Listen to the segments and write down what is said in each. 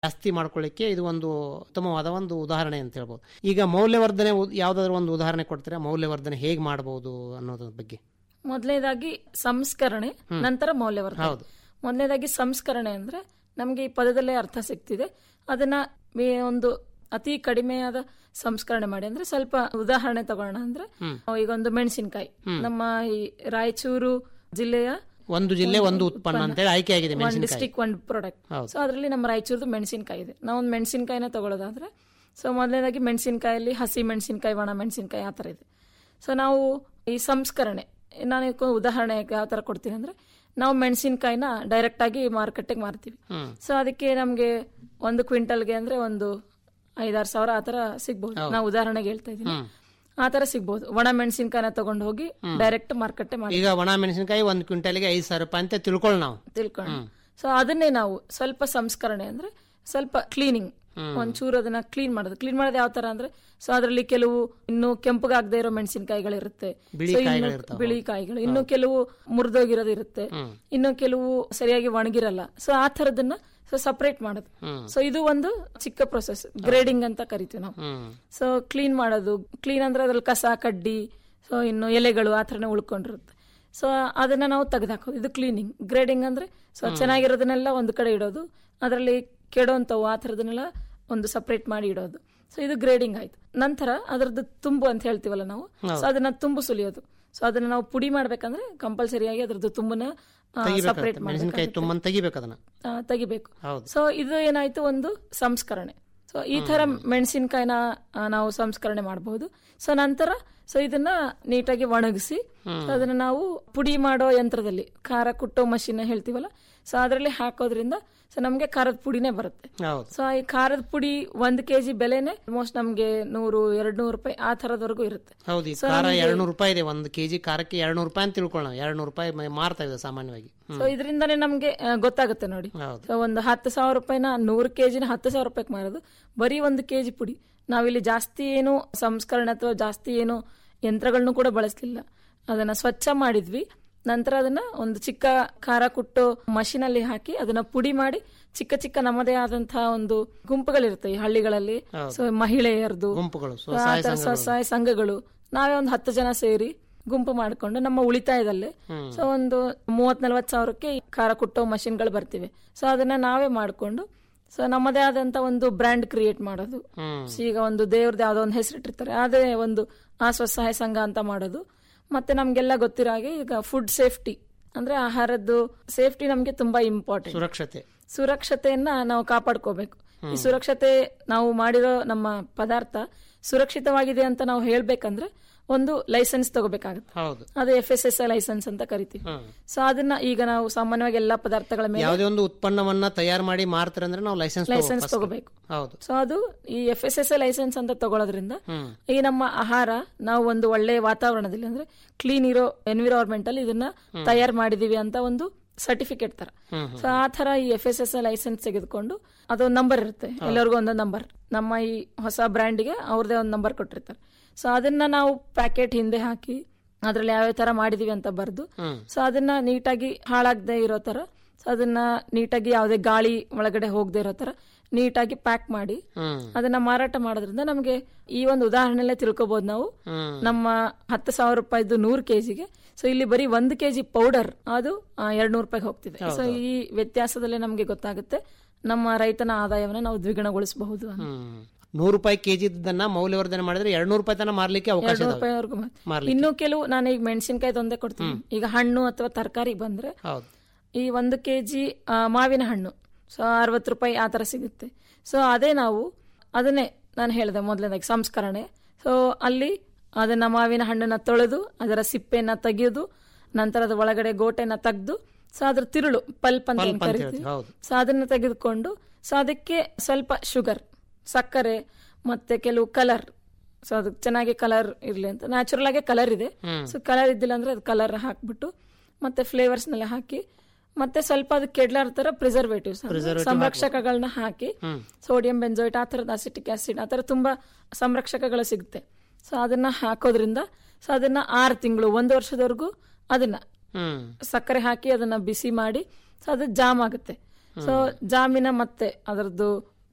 ಜಾಸ್ತಿ ಮಾಡ್ಕೊಳ್ಳಿಕ್ಕೆ ಇದು ಒಂದು ಉತ್ತಮವಾದ ಒಂದು ಉದಾಹರಣೆ ಅಂತ ಹೇಳ್ಬೋದು ಈಗ ಮೌಲ್ಯವರ್ಧನೆ ಉ- ಯಾವ್ದಾದ್ರು ಒಂದು ಉದಾಹರಣೆ ಕೊಡ್ತೀರಾ ಮೌಲ್ಯವರ್ಧನೆ ಹೇಗೆ ಮಾಡಬಹುದು ಅನ್ನೋದ್ರ ಬಗ್ಗೆ ಮೊದಲನೇದಾಗಿ ಸಂಸ್ಕರಣೆ ನಂತರ ಮೌಲ್ಯವರ್ಧನೆ ಹೌದು. ಮೊದಲನೇದಾಗಿ ಸಂಸ್ಕರಣೆ ಅಂದ್ರೆ ನಮಗೆ ಈ ಪದದಲ್ಲೇ ಅರ್ಥ ಸಿಗ್ತಿದೆ ಅದನ್ನ ಮೇ- ಒಂದು ಅತಿ ಕಡಿಮೆಯಾದ ಸಂಸ್ಕರಣೆ ಮಾಡಿ ಅಂದ್ರೆ ಸ್ವಲ್ಪ ಉದಾಹರಣೆ ತಗೋಣ ಅಂದ್ರೆ ಈಗ ಒಂದು ಮೆಣಸಿನಕಾಯಿ ನಮ್ಮ ಈ ರಾಯಚೂರು ಜಿಲ್ಲೆಯ ಒಂದು ಜಿಲ್ಲೆ ಒಂದು ಉತ್ಪನ್ನ ಅಂತೇಳಿ ಆಯ್ಕೆ ಆಗಿದೆ ಒಂದ್ ಮೆಣಸಿನಕಾಯಿ ಡಿಸ್ಟಿಕ್ ಒಂದು ಪ್ರಾಡಕ್ಟ್ ಹೌದು. ಸೊ ಅದರಲ್ಲಿ ನಮ್ಮ ರಾಯಚೂರ್ದು ಮೆಣಸಿನಕಾಯಿ ಇದೆ ನಾವು ಒಂದು ಮೆಣಸಿನಕಾಯಿನ ತಗೊಳ್ಳೋದಾದ್ರೆ ಸೊ ಮೊದಲನೇದಾಗಿ ಮೆಣಸಿನಕಾಯಲ್ಲಿ ಹಸಿ ಮೆಣಸಿನಕಾಯಿ ಒಣ ಮೆಣಸಿನಕಾಯಿ ಆ ಥರ ಇದೆ ಸೊ ನಾವು ಈ ಸಂಸ್ಕರಣೆ ನಾನು ಇದಕ್ಕೆ ಉದಾಹರಣೆ ಯಾವ ಥರ ಕೊಡ್ತೀನಿ ಅಂದ್ರೆ ನಾವು ಮೆಣಸಿನಕಾಯಿನ ಡೈರೆಕ್ಟ್ ಆಗಿ ಮಾರ್ಕೆಟಿಗೆ ಮಾರ್ತೀವಿ ಸೊ ಅದಕ್ಕೆ ನಮಗೆ ಒಂದು ಕ್ವಿಂಟಲ್ಗೆ ಅಂದ್ರೆ ಒಂದು ಐದಾರು ಸಾವಿರ ಆ ಥರ ಸಿಗ್ಬೋದು ನಾವು ಉದಾಹರಣೆಗೆ ಹೇಳ್ತಾ ಇದ್ದೀನಿ ಆ ಥರ ಸಿಗ್ಬೋದು ಒಣ ಮೆಣಸಿನಕಾಯಿನ ತಗೊಂಡು ಹೋಗಿ ಡೈರೆಕ್ಟ್ ಮಾರ್ಕೆಟ್ ಮಾಡಿ ಈಗ ಒಣ ಮೆಣಸಿನಕಾಯಿ ಒಂದು ಕ್ವಿಂಟಲ್ಗೆ ಐದು ಸಾವಿರ ರೂಪಾಯಿ ಅಂತ ತಿಳ್ಕೊಳ್ಳಿ ನಾವು ತಿಳ್ಕೊಂಡು ಸೊ ಅದನ್ನೇ ನಾವು ಸ್ವಲ್ಪ ಸಂಸ್ಕರಣೆ ಅಂದ್ರೆ ಸ್ವಲ್ಪ ಕ್ಲೀನಿಂಗ್ ಒಂಚೂರು ಅದನ್ನ ಕ್ಲೀನ್ ಮಾಡೋದು ಕ್ಲೀನ್ ಮಾಡೋದು ಯಾವ ತರ ಅಂದ್ರೆ ಸೊ ಅದರಲ್ಲಿ ಕೆಲವು ಇನ್ನು ಕೆಂಪಗಾಗದೇ ಇರೋ ಮೆಣಸಿನಕಾಯಿಗಳಿರುತ್ತೆ ಬಿಳಿ So, ಇನ್ನು ಕಾಯಿಗಳಿರ್ತಾವೆ. ಬಿಳಿ ಕಾಯಿಗಳು ಇನ್ನು ಕೆಲವು ಮುರಿದೋಗಿರೋದು ಇರುತ್ತೆ ಇನ್ನು ಕೆಲವು ಸರಿಯಾಗಿ ಒಣಗಿರಲ್ಲ ಸೊ ಆ ತರದನ್ನ ಸೊ ಸಪರೇಟ್ ಮಾಡೋದು ಸೊ ಇದು ಒಂದು ಚಿಕ್ಕ ಪ್ರೊಸೆಸ್ ಗ್ರೇಡಿಂಗ್ ಅಂತ ಕರಿತೀವಿ ನಾವು ಹ್ಮ್ ಸೊ ಕ್ಲೀನ್ ಮಾಡೋದು ಕ್ಲೀನ್ ಅಂದ್ರೆ ಅದ್ರಲ್ಲಿ ಕಸ ಕಡ್ಡಿ ಸೊ ಇನ್ನು ಎಲೆಗಳು ಆ ಥರನೇ ಉಳ್ಕೊಂಡಿರುತ್ತೆ ಸೊ ಅದನ್ನ ನಾವು ತೆಗೆದಾಕೋದು ಇದು ಕ್ಲೀನಿಂಗ್ ಗ್ರೇಡಿಂಗ್ ಅಂದ್ರೆ ಸೊ ಚೆನ್ನಾಗಿರೋದನ್ನೆಲ್ಲ ಒಂದು ಕಡೆ ಇಡೋದು ಅದರಲ್ಲಿ ಕೆಡೋಂಥವು ಆ ಥರದನ್ನೆಲ್ಲ ಒಂದು ಸಪ್ರೇಟ್ ಮಾಡಿ ಇಡೋದು ಸೊ ಇದು ಗ್ರೇಡಿಂಗ್ ಆಯ್ತು ನಂತರ ಅದರದ್ದು ತುಂಬು ಅಂತ ಹೇಳ್ತೀವಲ್ಲ ನಾವು ಸೊ ಅದನ್ನ ತುಂಬು ಸುಲಿಯೋದು ಸೊ ಅದನ್ನ ನಾವು ಪುಡಿ ಮಾಡ್ಬೇಕಂದ್ರೆ ಕಂಪಲ್ಸರಿಯಾಗಿ ಅದ್ರದ್ದು ತುಂಬನ ಸಪ್ರೇಟ್ ಮೆಣಸಿನಕಾಯಿ ತುಂಬ ತೆಗಿಬೇಕು ಅದನ್ನ ತೆಗಿಬೇಕು ಹೌದು ಸೊ ಇದು ಏನಾಯ್ತು ಒಂದು ಸಂಸ್ಕರಣೆ ಸೊ ಈ ತರ ಮೆಣಸಿನಕಾಯಿನ ನಾವು ಸಂಸ್ಕರಣೆ ಮಾಡಬಹುದು ಸೊ ನಂತರ ಸೊ ಇದನ್ನ ನೀಟಾಗಿ ಒಣಗಿಸಿ so ಅದನ್ನ ನಾವು ಪುಡಿ ಮಾಡೋ ಯಂತ್ರದಲ್ಲಿ ಖಾರ ಕುಟ್ಟೋ ಮಷಿನ್ ಹೇಳ್ತೀವಲ್ಲ ಸೊ ಅದರಲ್ಲಿ ಹಾಕೋದ್ರಿಂದ ಸೊ ನಮ್ಗೆ ಖಾರದ ಪುಡಿನೇ ಬರುತ್ತೆ ಹೌದು ಸೊ ಈ ಖಾರದ ಪುಡಿ ಒಂದ್ ಕೆಜಿ ಬೆಲೆನೆ ಆಲ್ಮೋಸ್ಟ್ ನಮ್ಗೆ ನೂರು ಎರಡ್ ನೂರು ರೂಪಾಯಿ ಆ ತರದವರೆಗೂ ಇರುತ್ತೆ ಹೌದು ಈ ಖಾರ ಎರಡ್ನೂರು ರೂಪಾಯಿ ಇದೆ ಒಂದು ಕೆಜಿ ಖಾರಕ್ಕೆ ಎರಡ್ನೂರು ರೂಪಾಯಿ ಅಂತ ತಿಳ್ಕೊಳ್ಳೋಣ ಎರಡ್ನೂರು ರೂಪಾಯಿ ಮ- ಮಾರ್ತಾ ಇದೆ ಸಾಮಾನ್ಯವಾಗಿ ಸೊ ಇದರಿಂದಾನೇ ನಮ್ಗೆ ಆ, ಗೊತ್ತಾಗುತ್ತೆ ನೋಡಿ ಹೌದು ಸೊ ಒಂದು ಹತ್ತು ಸಾವಿರ ರೂಪಾಯಿನ ನೂರು ಕೆಜಿನ ಹತ್ತು ಸಾವಿರ ರೂಪಾಯಿಗೆ ಮಾರೋದು ಬರೀ ಒಂದು ಕೆಜಿ ಪುಡಿ ನಾವಿಲ್ಲಿ ಜಾಸ್ತಿ ಏನು ಸಂಸ್ಕರಣೆ ಅಥವಾ ಜಾಸ್ತಿ ಏನು ಯಂತ್ರಗಳನ್ನು ಕೂಡ ಬಳಸಲಿಲ್ಲ ಅದನ್ನ ಸ್ವಚ್ಛ ಮಾಡಿದ್ವಿ ನಂತರ ಅದನ್ನ ಒಂದು ಚಿಕ್ಕ ಖಾರ ಕುಟ್ಟೋ ಮಷೀನ್ ಅಲ್ಲಿ ಹಾಕಿ ಅದನ್ನ ಪುಡಿ ಮಾಡಿ ಚಿಕ್ಕ ಚಿಕ್ಕ ನಮ್ಮದೇ ಆದಂತಹ ಒಂದು ಗುಂಪುಗಳಿರುತ್ತೆ ಈ ಹಳ್ಳಿಗಳಲ್ಲಿ ಸೊ ಮಹಿಳೆಯರದು ಗುಂಪುಗಳು ಆ ಸ್ವಸಹಾಯ ತರ ಸ್ವಸಹಾಯ ಸಂಘಗಳು ನಾವೇ ಒಂದು ಹತ್ತು ಜನ ಸೇರಿ ಗುಂಪು ಮಾಡಿಕೊಂಡು ನಮ್ಮ ಉಳಿತಾಯದಲ್ಲೇ ಸೊ ಒಂದು ಮೂವತ್ ನಲ್ವತ್ ಸಾವಿರಕ್ಕೆ ಈ ಖಾರ ಕುಟ್ಟೋ ಮಷಿನ್ಗಳು ಬರ್ತಿವೆ ಸೊ ಅದನ್ನ ನಾವೇ ಮಾಡಿಕೊಂಡು ಸೊ ನಮ್ಮದೇ ಆದಂತ ಒಂದು ಬ್ರ್ಯಾಂಡ್ ಕ್ರಿಯೇಟ್ ಮಾಡೋದು ಹ್ಮ್ So ಈಗ ಒಂದು ದೇವ್ರದ್ದು ಯಾವ್ದೋ ಒಂದು ಹೆಸರಿಟ್ಟಿರ್ತಾರೆ ಅದೇ ಒಂದು ಆ ಸ್ವಸಹಾಯ ಸಂಘ ಅಂತ ಮಾಡೋದು ಮತ್ತೆ ನಮ್ಗೆಲ್ಲ ಗೊತ್ತಿರೋ ಹಾಗೆ ಈಗ ಫುಡ್ ಸೇಫ್ಟಿ ಅಂದ್ರೆ ಆಹಾರದ್ದು ಸೇಫ್ಟಿ ನಮ್ಗೆ ತುಂಬಾ ಇಂಪಾರ್ಟೆಂಟ್ ಸುರಕ್ಷತೆ ಸುರಕ್ಷತೆಯನ್ನ ನಾವು ಕಾಪಾಡ್ಕೋಬೇಕು ಈ ಸುರಕ್ಷತೆ ನಾವು ಮಾಡಿರೋ ನಮ್ಮ ಪದಾರ್ಥ ಸುರಕ್ಷಿತವಾಗಿದೆ ಅಂತ ನಾವು ಹೇಳ್ಬೇಕಂದ್ರೆ ಒಂದು ಲೈಸೆನ್ಸ್ ತಗೋಬೇಕಾಗುತ್ತೆ ಹೌದು ಅದು F S S I licence ಅಂತ ಕರಿತೀವಿ ಹ್ಮ್. ಸೊ ಅದನ್ನ ಈಗ ನಾವು ಸಾಮಾನ್ಯವಾಗಿ ಎಲ್ಲಾ ಪದಾರ್ಥಗಳ ಮೇಲೆ ಯಾವುದೇ ಒಂದು ಉತ್ಪನ್ನವನ್ನ ತಯಾರು ಮಾಡಿ ಮಾರ್ತಾರೆ ಅಂದ್ರೆ ನಾವು ಲೈಸೆನ್ಸ್ ಲೈಸೆನ್ಸ್ ತಗೋಬೇಕು ಹೌದು ಸೊ ಅದು ಈ F S S I licence ಅಂತ ತಗೊಳ್ಳೋದ್ರಿಂದ ಹ್ಮ್ ಈ ನಮ್ಮ ಆಹಾರ ನಾವು ಒಂದು ಒಳ್ಳೆಯ ವಾತಾವರಣದಲ್ಲಿ ಅಂದ್ರೆ ಕ್ಲೀನ್ ಇರೋ ಎನ್ವಿರಾನ್ಮೆಂಟ್ ಅಲ್ಲಿ ಇದನ್ನ ತಯಾರು ಮಾಡಿದೀವಿ ಅಂತ ಒಂದು ಸರ್ಟಿಫಿಕೇಟ್ ತರ ಹ್ಮ್, ಸೊ ಆ ತರ ಈ ಎಫ್ ಎಸ್ ಎಸ್ ಲೈಸೆನ್ಸ್ ತೆಗೆದುಕೊಂಡು ಅದೊಂದು ನಂಬರ್ ಇರುತ್ತೆ ಎಲ್ಲರಿಗೂ ಒಂದೊಂದು ನಂಬರ್ ನಮ್ಮ ಈ ಹೊಸ ಬ್ರ್ಯಾಂಡ್ಗೆ ಅವ್ರದೇ ಒಂದು ನಂಬರ್ ಕೊಟ್ಟಿರ್ತಾರೆ ಸೊ ಅದನ್ನ ನಾವು ಪ್ಯಾಕೆಟ್ ಹಿಂದೆ ಹಾಕಿ ಅದ್ರಲ್ಲಿ ಯಾವ್ಯಾವ ತರ ಮಾಡಿದೀವಿ ಅಂತ ಬರೆದು ಹ್ಮ್ ಸೊ ಅದನ್ನ ನೀಟಾಗಿ ಹಾಳಾಗದೆ ಇರೋ ತರ ಸೊ ಅದನ್ನ ನೀಟಾಗಿ ಯಾವುದೇ ಗಾಳಿ ಒಳಗಡೆ ಹೋಗದೆ ಇರೋ ತರ ನೀಟಾಗಿ ಪ್ಯಾಕ್ ಮಾಡಿ ಹ್ಮ್ ಅದನ್ನ ಮಾರಾಟ ಮಾಡೋದ್ರಿಂದ ನಮಗೆ ಈ ಒಂದು ಉದಾಹರಣೆಲ್ಲೇ ತಿಳ್ಕೊಬಹುದು ನಾವು ಹ್ಮ್ ನಮ್ಮ ಹತ್ತು ಸಾವಿರ ರೂಪಾಯಿದು ನೂರು ಕೆಜಿಗೆ ಸೊ ಇಲ್ಲಿ ಬರೀ ಒಂದು ಕೆಜಿ ಪೌಡರ್ ಅದು ಎರಡ್ ನೂರು ರೂಪಾಯಿಗೆ ಹೋಗ್ತಿದೆ ಸೊ ಈ ವ್ಯತ್ಯಾಸದಲ್ಲೇ ನಮಗೆ ಗೊತ್ತಾಗುತ್ತೆ ನಮ್ಮ ರೈತನ ಆದಾಯವನ್ನು ನಾವು ದ್ವಿಗುಣಗೊಳಿಸಬಹುದು ಅಂತ. ಹ್ಮ್ ನೂರು ರೂಪಾಯಿ ಕೆಜಿ ಇದ್ದನ್ನ ಮೌಲ್ಯವರ್ಧನೆ ಮಾಡಿದ್ರೆ ಎರಡ್ನೂರು ರೂಪಾಯಿ ತನಕ ಮಾರ್ಲಿಕ್ಕೆ ಅವಕಾಶ ಎರಡ್ ನೂರು ಇದಾವೆ ರೂಪಾಯಿವರೆಗೂ ಮಾತ್ರ. ಮಾರ್ಲಿಕ್ಕೆ ಇನ್ನು ಕೆಲವು ನಾನು ಈಗ ಮೆಣಸಿನಕಾಯಿ ತೊಂದೆ ಕೊಡ್ತೀನಿ ಈಗ ಹಣ್ಣು ಅಥವಾ ತರಕಾರಿ ಬಂದ್ರೆ ಹೌದು ಈ ಒಂದು ಕೆ ಜಿ ಮಾವಿನ ಹಣ್ಣು ಸೊ ಅರವತ್ತು ರೂಪಾಯಿ ಆ ಥರ ಸಿಗುತ್ತೆ ಸೊ ಅದೇ ನಾವು ಅದನ್ನೇ ನಾನು ಹೇಳಿದೆ ಮೊದಲನೇದಾಗಿ ಸಂಸ್ಕರಣೆ ಸೊ ಅಲ್ಲಿ ಅದನ್ನ ಮಾವಿನ ಹಣ್ಣನ್ನ ತೊಳೆದು ಅದರ ಸಿಪ್ಪೆನ ತೆಗೆಯೋದು ನಂತರ ಅದ್ರ ಒಳಗಡೆ ಗೋಟೆನ ತೆಗೆದು ಸೊ ಅದ್ರ ತಿರುಳು ಪಲ್ಪ್ ಅಂತ ಏನ್ ಅಂತ ಕರಿತೀವಿ ಹೇಳ್ತೀವಿ ಹೌದು ಸೊ ಅದನ್ನ ತೆಗೆದುಕೊಂಡು ಸೊ ಅದಕ್ಕೆ ಸ್ವಲ್ಪ ಶುಗರ್ ಸಕ್ಕರೆ ಮತ್ತೆ ಕೆಲವು ಕಲರ್ ಸೊ ಅದು ಚೆನ್ನಾಗಿ ಕಲರ್ ಇರ್ಲಿ ಅಂತ ನ್ಯಾಚುರಲ್ ಆಗಿ ಕಲರ್ ಇದೆ ಹ್ಮ್. ಸೊ ಕಲರ್ ಇದ್ದಿಲ್ಲ ಅಂದ್ರೆ ಅದು ಕಲರ್ ಹಾಕ್ಬಿಟ್ಟು ಮತ್ತೆ ಫ್ಲೇವರ್ಸ್ನೆಲ್ಲ ಹಾಕಿ ಮತ್ತೆ ಸ್ವಲ್ಪ ಅದು ಕೆಡ್ಲಾರ ತರ ಪ್ರಿಸರ್ವೇಟಿವ್ಸ್ ಸಂರಕ್ಷಕಗಳನ್ನ ಹಾಕಿ ಹ್ಮ್ ಸೋಡಿಯಂ ಬೆಂಜೋಯಿಟ್ ಆ ಥರದ ಅಸಿಟಿಕ್ ಆಸಿಡ್ ಆ ಥರ ತುಂಬಾ ಸಂರಕ್ಷಕಗಳು ಸಿಗುತ್ತೆ ಸೊ ಅದನ್ನ ಹಾಕೋದ್ರಿಂದ ಸೊ ಅದನ್ನ ಆರು ತಿಂಗಳು ಒಂದು ವರ್ಷದವರೆಗೂ ಅದನ್ನ ಹ್ಮ್ ಸಕ್ಕರೆ ಹಾಕಿ ಅದನ್ನ ಬಿಸಿ ಮಾಡಿ ಸೊ ಅದು ಜಾಮ್ ಆಗುತ್ತೆ ಸೊ ಜಾಮಿನ ಮತ್ತೆ ಅದರದ್ದು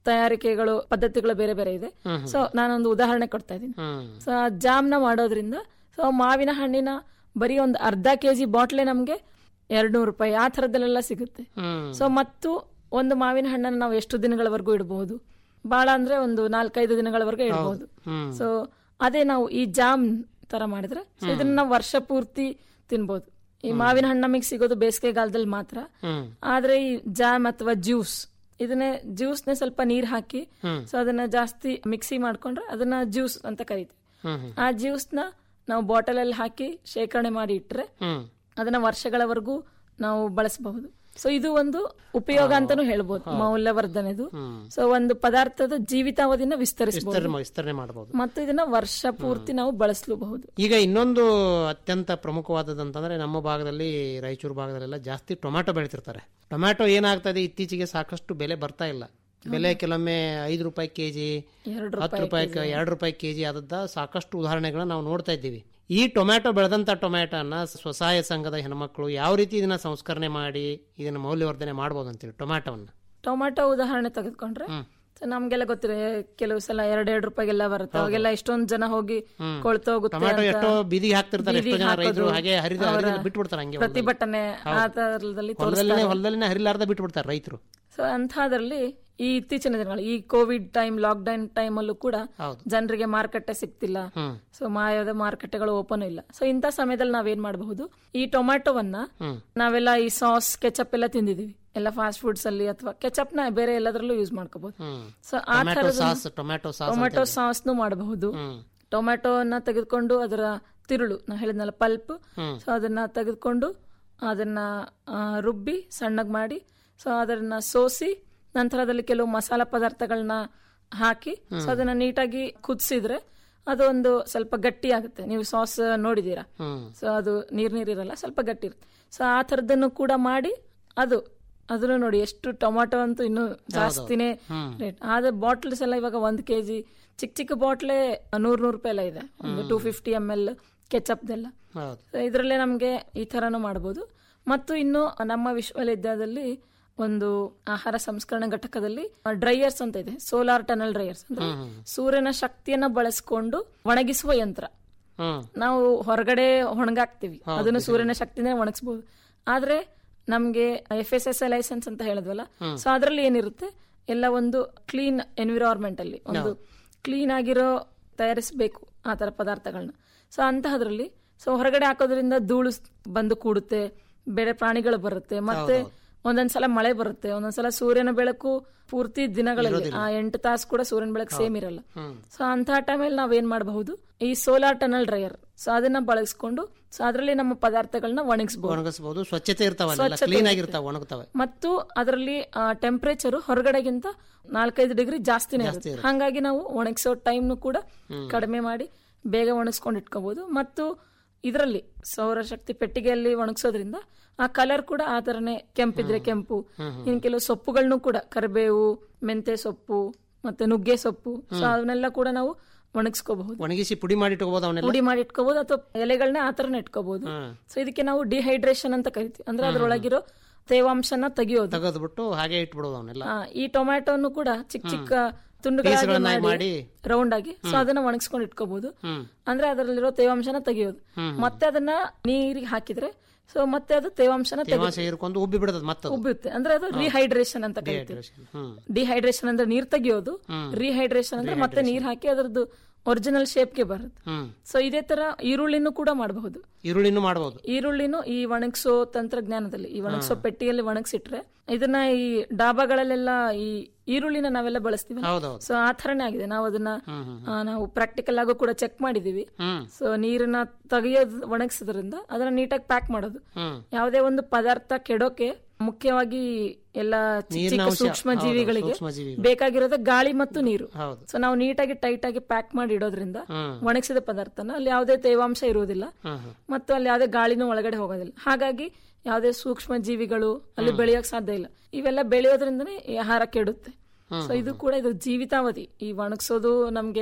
ತಯಾರಿಕೆಗಳು ಪದ್ಧತಿಗಳು ಬೇರೆ ಬೇರೆ ಇದೆ ಸೊ ನಾನೊಂದು ಉದಾಹರಣೆ ಕೊಡ್ತಾ ಇದ್ದೀನಿ ಹ್ಮ್ ಸೊ ಆ ಜಾಮ್ನ ಮಾಡೋದ್ರಿಂದ ಸೊ ಮಾವಿನ ಹಣ್ಣಿನ ಬರೀ ಒಂದು ಅರ್ಧ ಕೆಜಿ ಬಾಟ್ಲೆ ನಮ್ಗೆ ಎರಡ್ ನೂರು ರೂಪಾಯಿ ಆ ಥರದ್ದಲ್ಲೆಲ್ಲ ಸಿಗುತ್ತೆ ಹ್ಮ್ ಸೊ ಮತ್ತು ಒಂದು ಮಾವಿನ ಹಣ್ಣನ್ನು ನಾವು ಎಷ್ಟು ದಿನಗಳವರೆಗೂ ಇಡಬಹುದು ಬಹಳ ಅಂದ್ರೆ ಒಂದು ನಾಲ್ಕೈದು ದಿನಗಳವರೆಗೂ ಇಡಬಹುದು ಹ್ಮ್ ಸೊ ಅದೇ ನಾವು ಈ ಜಾಮ್ ತರ ಮಾಡಿದ್ರೆ ಸೊ ಇದನ್ನ ನಾವು ವರ್ಷ ಪೂರ್ತಿ ತಿನ್ಬೋದು ಈ ಮಾವಿನ ಹಣ್ಣು ನಮಗೆ ಸಿಗೋದು ಬೇಸಿಗೆಗಾಲದಲ್ಲಿ ಮಾತ್ರ ಹ್ಮ್ ಆದ್ರೆ ಈ ಜಾಮ್ ಅಥವಾ ಜ್ಯೂಸ್ ಇದನ್ನೇ ಜ್ಯೂಸ್ನ ಸ್ವಲ್ಪ ನೀರ್ ಹಾಕಿ ಹ್ಮ್. ಸೊ ಅದನ್ನ ಜಾಸ್ತಿ ಮಿಕ್ಸಿ ಮಾಡ್ಕೊಂಡ್ರೆ ಅದನ್ನ ಜ್ಯೂಸ್ ಅಂತ ಕರಿತೀವಿ ಹ್ಮ್ ಹ್ಮ್ ಆ ಜ್ಯೂಸ್ನ ನಾವು ಬಾಟಲ್ ಅಲ್ಲಿ ಹಾಕಿ ಶೇಖರಣೆ ಮಾಡಿ ಇಟ್ರೆ ಹ್ಮ್ ಅದನ್ನ ವರ್ಷಗಳವರೆಗೂ ನಾವು ಬಳಸಬಹುದು ಸೊ ಇದು ಒಂದು ಉಪಯೋಗ ಅಂತಾನು ಹೇಳ್ಬೋದು ಮೌಲ್ಯವರ್ಧನೆದು ಹ್ಮ್. ಸೊ ಒಂದು ಪದಾರ್ಥದ ಜೀವಿತಾವಧಿನ ವಿಸ್ತರಿಸಬಹುದು ವಿಸ್ತರಣೆ ವಿಸ್ತರಣೆ ಮಾಡಬಹುದು ಮತ್ತು ಇದನ್ನ ವರ್ಷ ಪೂರ್ತಿ ನಾವು ಬಳಸಲೂಬಹುದು ಈಗ ಇನ್ನೊಂದು ಅತ್ಯಂತ ಪ್ರಮುಖವಾದದಂತಂದ್ರೆ ನಮ್ಮ ಭಾಗದಲ್ಲಿ ರಾಯಚೂರು ಭಾಗದಲ್ಲೆಲ್ಲ ಜಾಸ್ತಿ ಟೊಮ್ಯಾಟೊ ಬೆಳಿತಿರ್ತಾರೆ ಟೊಮ್ಯಾಟೊ ಏನಾಗ್ತದೆ ಇತ್ತೀಚೆಗೆ ಸಾಕಷ್ಟು ಬೆಲೆ ಬರ್ತಾ ಇಲ್ಲ ಬೆಲೆ ಕೆಲವೊಮ್ಮೆ ಐದು ರೂಪಾಯಿ ಕೆಜಿ ಎರಡು ಹತ್ತು ರೂಪಾಯಿ ಎರಡು ರೂಪಾಯಿ ಕೆಜಿ ಆದದ್ದ ಸಾಕಷ್ಟು ಉದಾಹರಣೆಗಳನ್ನ ನಾವು ನೋಡ್ತಾ ಇದ್ದೀವಿ ಈ ಟೊಮ್ಯಾಟೊ ಬೆಳೆದಂತ ಟೊಮ್ಯಾಟೋನ ಸ್ವಸಹಾಯ ಸಂಘದ ಹೆಣ್ಮಕ್ಳು ಯಾವ ರೀತಿ ಇದನ್ನ ಸಂಸ್ಕರಣೆ ಮಾಡಿ ಇದನ್ನ ಮೌಲ್ಯವರ್ಧನೆ ಮಾಡ್ಬೋದು ಅಂತೇಳಿ ಟೊಮ್ಯಾಟೋವನ್ನ ಟೊಮ್ಯಾಟೊ ಉದಾಹರಣೆ ತೆಗೆದುಕೊಂಡ್ರೆ ಹ್ಮ್. ಸೊ ನಮ್ಗೆಲ್ಲ ಗೊತ್ತಿದೆ ಕೆಲವು ಸಲ ಎರಡೆರಡು ರೂಪಾಯಿಗೆಲ್ಲ ಬರುತ್ತೆ ಅವಾಗೆಲ್ಲ ಎಷ್ಟೊಂದ್ ಜನ ಹೋಗಿ ಕೊಳ್ತೋಗುತ್ತೆ ಟೊಮ್ಯಾಟೊ ಅಂತ ಎಷ್ಟೋ ಬೀದಿಗೆ ಹಾಕ್ತಿರ್ತಾರೆ ಎಷ್ಟೋ ಬೀದಿಗೆ ಜನ ರೈತರು ಹಾಕೋದು, ಹಾಗೆ ಹರಿದ ಅವರ ಹರಿದ ಬಿಟ್ಬಿಡ್ತಾರೆ ಹಂಗೆ ಹೊಲದಲ್ಲಿ. ಪ್ರತಿಭಟನೆ ಆ ತರದಲ್ಲಿ ಹೊಲದಲ್ಲಿನೇ ಹೊಲದಲ್ಲಿನೇ ಹರಿಲಾರ್ದ ಬಿಟ್ಬಿಡ್ತಾರೆ ರೈತರು ಸೊ ಅಂಥದ್ರಲ್ಲಿ ಈ ಇತ್ತೀಚಿನ ದಿನಗಳು ಈ ಕೋವಿಡ್ ಟೈಮ್ ಲಾಕ್ಡೌನ್ ಟೈಮ್ ಅಲ್ಲೂ ಕೂಡ ಹೌದು ಜನರಿಗೆ ಮಾರುಕಟ್ಟೆ ಸಿಗ್ತಿಲ್ಲ ಹ್ಮ್ ಸೊ ಮಾಯದ ಮಾರುಕಟ್ಟೆಗಳು ಓಪನ್ ಇಲ್ಲ ಸೊ ಇಂಥ ಸಮಯದಲ್ಲಿ ನಾವೇನ್ ಮಾಡಬಹುದು ಈ ಟೊಮ್ಯಾಟೊವನ್ನ ಹ್ಮ್ ನಾವೆಲ್ಲ ಈ ಸಾಸ್ ಕೆಚಪ್ ಎಲ್ಲ ತಿಂದಿದೀವಿ ಎಲ್ಲ ಫಾಸ್ಟ್ ಫುಡ್ಸ್ ಅಲ್ಲಿ ಅಥವಾ ಕೆಚಪ್ ನ ಬೇರೆ ಎಲ್ಲದರಲ್ಲೂ ಯೂಸ್ ಮಾಡ್ಕೋಬಹುದು ಹ್ಮ್ ಸೊ ಆ ಟೊಮ್ಯಾಟೊ ಥರದ ಸಾಸ್ ಟೊಮ್ಯಾಟೊ ಸಾಸ್ ಟೊಮ್ಯಾಟೊ ಸಾಸ್ನು ಮಾಡಬಹುದು ಹ್ಮ್ ಟೊಮ್ಯಾಟೊನ ತೆಗೆದುಕೊಂಡು ಅದರ ತಿರುಳು ನಾ ಹೇಳಿದ್ನಲ್ಲ ಪಲ್ಪ್ ಹ್ಮ್. ಸೊ ಅದನ್ನ ತೆಗೆದುಕೊಂಡು ಅದನ್ನ ಆ, ರುಬ್ಬಿ ಸಣ್ಣಗ್ ಮಾಡಿ ಸೊ ಅದನ್ನ ಸೋಸಿ ನಂತರದಲ್ಲಿ ಕೆಲವು ಮಸಾಲ ಪದಾರ್ಥಗಳನ್ನ ಹಾಕಿ ಸೊ ಅದನ್ನ ನೀಟಾಗಿ ಕುದಿಸಿದ್ರೆ ಅದು ಒಂದು ಸ್ವಲ್ಪ ಗಟ್ಟಿ ಆಗುತ್ತೆ ನೀವು ಸಾಸ್ ನೋಡಿದೀರಾ ಹ್ಮ್ ಸೊ ಅದು ನೀರ್ ನೀರಿರಲ್ಲ ಸ್ವಲ್ಪ ಗಟ್ಟಿ ಇರುತ್ತೆ ಸೊ ಆ ಥರದನ್ನು ಕೂಡ ಮಾಡಿ ಅದು ಅದನ್ನು ನೋಡಿ ಎಷ್ಟು ಟೊಮಾಟೊ ಅಂತೂ ಇನ್ನೂ ಜಾಸ್ತಿನೇ ರೇಟ್ ಆದ್ರೆ ಬಾಟ್ಲ್ಸ್ ಎಲ್ಲ ಇವಾಗ ಒಂದ್ ಕೆಜಿ ಚಿಕ್ಕ ಚಿಕ್ಕ ಬಾಟ್ಲೆ ನೂರ್ ನೂರು ರೂಪಾಯಿ ಎಲ್ಲ ಇದೆ ಒಂದು ಟೂ ಫಿಫ್ಟಿ ಎಮ್ ಎಲ್ ಕೆಚಪ್ದೆಲ್ಲ ಹೌದು ಇದರಲ್ಲೇ ನಮಗೆ ಈ ಥರನೂ ಮಾಡ್ಬೋದು ಮತ್ತು ಇನ್ನು ನಮ್ಮ ವಿಶ್ವವಿದ್ಯಾಲಯದಲ್ಲಿ ಒಂದು ಆಹಾರ ಸಂಸ್ಕರಣಾ ಘಟಕದಲ್ಲಿ ಡ್ರೈಯರ್ಸ್ ಅಂತ ಇದೆ ಸೋಲಾರ್ ಟನಲ್ ಡ್ರೈಯರ್ಸ್ ಅಂದ್ರೆ ಸೂರ್ಯನ ಶಕ್ತಿಯನ್ನ ಬಳಸ್ಕೊಂಡು ಒಣಗಿಸುವ ಯಂತ್ರ ಹ್ಮ್ ನಾವು ಹೊರಗಡೆ ಒಣಗಾಕ್ತಿವಿ ಅದನ್ನು ಸೂರ್ಯನ ಶಕ್ತಿನೇ ಒಣಗಿಸಬಹುದು ಆದ್ರೆ ನಮ್ಗೆ F S S A licence ಅಂತ ಹೇಳಿದ್ವಲ್ಲ ಸೊ ಅದ್ರಲ್ಲಿ ಏನಿರುತ್ತೆ ಎಲ್ಲ ಒಂದು ಕ್ಲೀನ್ ಎನ್ವಿರಾನ್ಮೆಂಟ್ ಅಲ್ಲಿ ಒಂದು ಕ್ಲೀನ್ ಆಗಿರೋ ತಯಾರಿಸಬೇಕು ಆ ತರ ಪದಾರ್ಥಗಳನ್ನ ಸೊ ಅಂತಹದ್ರಲ್ಲಿ ಸೊ ಹೊರಗಡೆ ಹಾಕೋದ್ರಿಂದ ಧೂಳು ಸ್- ಬಂದು ಕೂಡುತ್ತೆ ಬೇರೆ ಪ್ರಾಣಿಗಳು ಬರುತ್ತೆ ಮತ್ತೆ ಒಂದೊಂದ್ಸಲ ಮಳೆ ಬರುತ್ತೆ ಒಂದೊಂದ್ಸಲ ಸೂರ್ಯನ ಬೆಳಕು ಪೂರ್ತಿ ದಿನಗಳಲ್ಲಿ ಆ ಎಂಟು ತಾಸು ಕೂಡ ಸೂರ್ಯನ ಬೆಳಕು ಸೇಮ್ ಇರಲ್ಲ ಸೊ ಅಂತಹ ಟೈಮಲ್ಲಿ ನಾವೇನ್ ಮಾಡಬಹುದು ಈ ಸೋಲಾರ್ ಟನಲ್ ಡ್ರೈಯರ್ ಸೊ ಅದನ್ನ ಬಳಸ್ಕೊಂಡು ಸೊ ಅದರಲ್ಲಿ ನಮ್ಮ ಪದಾರ್ಥಗಳನ್ನ ಒಣಗಿಸಬಹುದು ಒಣಗಿಸಬಹುದು ಸ್ವಚ್ಛತೆ ಇರ್ತಾವಲ್ಲ ಕ್ಲೀನ್ ಆಗಿರ್ತಾವ ಒಣಗ್ತಾವೆ ಮತ್ತು ಅದರಲ್ಲಿ ಟೆಂಪರೇಚರ್ ಹೊರಗಡೆಗಿಂತ ನಾಲ್ಕೈದು ಡಿಗ್ರಿ ಜಾಸ್ತಿನೇ ಇರುತ್ತೆ ಹಾಗಾಗಿ ನಾವು ಒಣಗಿಸೋ ಟೈಮ್ನು ಕೂಡ ಕಡಿಮೆ ಮಾಡಿ ಬೇಗ ಒಣಗಿಸ್ಕೊಂಡು ಇಟ್ಕೋಬಹುದು ಮತ್ತು ಇದರಲ್ಲಿ ಸೌರಶಕ್ತಿ ಪೆಟ್ಟಿಗೆಯಲ್ಲಿ ಒಣಗಿಸೋದ್ರಿಂದ ಆ ಕಲರ್ ಕೂಡ ಆ ತರನೇ ಕೆಂಪಿದ್ರೆ ಕೆಂಪು ಇನ್ ಕೆಲವು ಸೊಪ್ಪುಗಳನ್ನು ಕೂಡ ಕರಿಬೇವು ಮೆಂತೆ ಸೊಪ್ಪು ಮತ್ತೆ ನುಗ್ಗೆ ಸೊಪ್ಪು ಸೊ ಅವನ್ನೆಲ್ಲ ಕೂಡ ನಾವು ಒಣಗಿಸ್ಕೋಬಹುದು ಒಣಗಿಸಿ ಪುಡಿ ಮಾಡಿ ಇಟ್ಕೋಬಹುದು ಅವನ್ನೆಲ್ಲ ಪುಡಿ ಮಾಡಿ ಇಟ್ಕೋಬಹುದು ಅಥವಾ ಎಲೆಗಳನ್ನ ಆ ತರನೇ ಇಟ್ಕೋಬಹುದು ಹ್ಮ್. ಸೊ ಇದಕ್ಕೆ ನಾವು ಡಿಹೈಡ್ರೇಷನ್ ಅಂತ ಕರಿತೀವಿ ಅಂದ್ರೆ ಅದ್ರೊಳಗಿರೋ ತೇವಾಂಶನ ತೆಗೆಯೋದು ತೆಗೆದ್ಬಿಟ್ಟು ಹಾಗೆ ಇಟ್ಬಿಡೋದು ಅವನ್ನೆಲ್ಲ ಆ, ಈ ಟೊಮ್ಯಾಟೊನು ಕೂಡ ಚಿಕ್ಕ ಚಿಕ್ಕ ತುಂಡುಗಳಾಗಿ ಪೀಸ್ಗಳನ್ನಾಗಿ ಮಾಡಿ ಮಾಡಿ ರೌಂಡ್ ಆಗಿ ಸೊ ಅದನ್ನ ಒಣಗಿಸ್ಕೊಂಡು ಇಟ್ಕೋಬಹುದು ಹ್ಮ್ ಅಂದ್ರೆ ಅದರಲ್ಲಿರೋ ತೇವಾಂಶನ ತೆಗೆಯೋದು ಮತ್ತೆ ಅದನ್ನ ನೀರಿಗೆ ಹಾಕಿದ್ರೆ ಸೊ ಮತ್ತೆ ಅದು ತೇವಾಂಶನ ತೆಗೆ ತೇವಾಂಶ ಹೀರ್ಕೊಂಡು ಉಬ್ಬಿ ಬಿಡತದ ಮತ್ತೆ ಉಬ್ಬುತ್ತೆ ಅಂದ್ರೆ ಅದು ರಿಹೈಡ್ರೇಷನ್ ಅಂತ ಕರಿತೀವಿ ಹ್ಮ್ ಡಿಹೈಡ್ರೇಷನ್ ಅಂದ್ರೆ ನೀರ್ ತೆಗಿಯೋದು ರಿಹೈಡ್ರೇಷನ್ ಅಂದ್ರೆ ಮತ್ತೆ ನೀರ್ ಹಾಕಿ ಅದರದ್ದು ಒರಿಜಿನಲ್ ಶೇಪ್ಗೆ ಬರುತ್ತೆ ಹ್ಮ್ ಸೊ ಇದೇ ತರ ಈರುಳ್ಳಿನೂ ಕೂಡ ಮಾಡಬಹುದು ಈರುಳ್ಳಿನೂ ಮಾಡಬಹುದು ಈರುಳ್ಳಿನೂ ಈ ಒಣಗಿಸೋ ತಂತ್ರಜ್ಞಾನದಲ್ಲಿ ಈ ಒಣಗಿಸೋ ಪೆಟ್ಟಿಯಲ್ಲಿ ಒಣಗಿಸಿಟ್ರೆ ಇದನ್ನ ಈ ಡಾಬಾಗಳಲ್ಲೆಲ್ಲ ಈ ಈರುಳ್ಳಿನ ನಾವೆಲ್ಲ ಬಳಸ್ತೀವಿ ಹೌದೌದು ಸೊ ಆ ಥರನೇ ಆಗಿದೆ ನಾವು ಅದನ್ನ ಆ, ನಾವು ಪ್ರಾಕ್ಟಿಕಲ್ ಆಗೋ ಕೂಡ ಚೆಕ್ ಮಾಡಿದೀವಿ ಹ್ಮ್ ಸೊ ನೀರನ್ನ ತೆಗೆಯೋದು ಒಣಗಿಸೋದ್ರಿಂದ ಅದನ್ನ ನೀಟಾಗಿ ಪ್ಯಾಕ್ ಮಾಡೋದು ಹ್ಮ್ ಯಾವುದೇ ಒಂದು ಪದಾರ್ಥ ಕೆಡೋಕೆ ಮುಖ್ಯವಾಗಿ ಎಲ್ಲ ಚಿಕ್ಕ ಚಿಕ್ಕ ನೀರಿನ ಅಂಶ. ಸೂಕ್ಷ್ಮ ಹೌದು, ಜೀವಿಗಳಿಗೆ ಸೂಕ್ಷ್ಮ ಜೀವಿಗಳು. ಬೇಕಾಗಿರೋದು ಗಾಳಿ ಮತ್ತು ನೀರು ಹೌದು ಸೊ ನಾವು ನೀಟಾಗಿ ಟೈಟ್ ಆಗಿ ಪ್ಯಾಕ್ ಮಾಡಿ ಇಡೋದ್ರಿಂದ ಹ್ಮ್ ಒಣಗಿಸಿದ ಪದಾರ್ಥನ ಅಲ್ಲಿ ಯಾವುದೇ ತೇವಾಂಶ ಇರುವುದಿಲ್ಲ ಹ್ಮ್ ಹ್ಮ್ ಮತ್ತು ಅಲ್ಲಿ ಯಾವುದೇ ಗಾಳಿನೂ ಒಳಗಡೆ ಹೋಗೋದಿಲ್ಲ ಹಾಗಾಗಿ ಯಾವುದೇ ಸೂಕ್ಷ್ಮ ಜೀವಿಗಳು ಅಲ್ಲಿ ಬೆಳೆಯೋಕ್ ಸಾಧ್ಯ ಇಲ್ಲ ಇವೆಲ್ಲ ಬೆಳೆಯೋದ್ರಿಂದನೇ ಈ ಆಹಾರ ಕೆಡುತ್ತೆ ಸೊ ಇದು ಕೂಡ ಇದು ಜೀವಿತಾವಧಿ ಈ ಒಣಗಿಸೋದು ನಮ್ಗೆ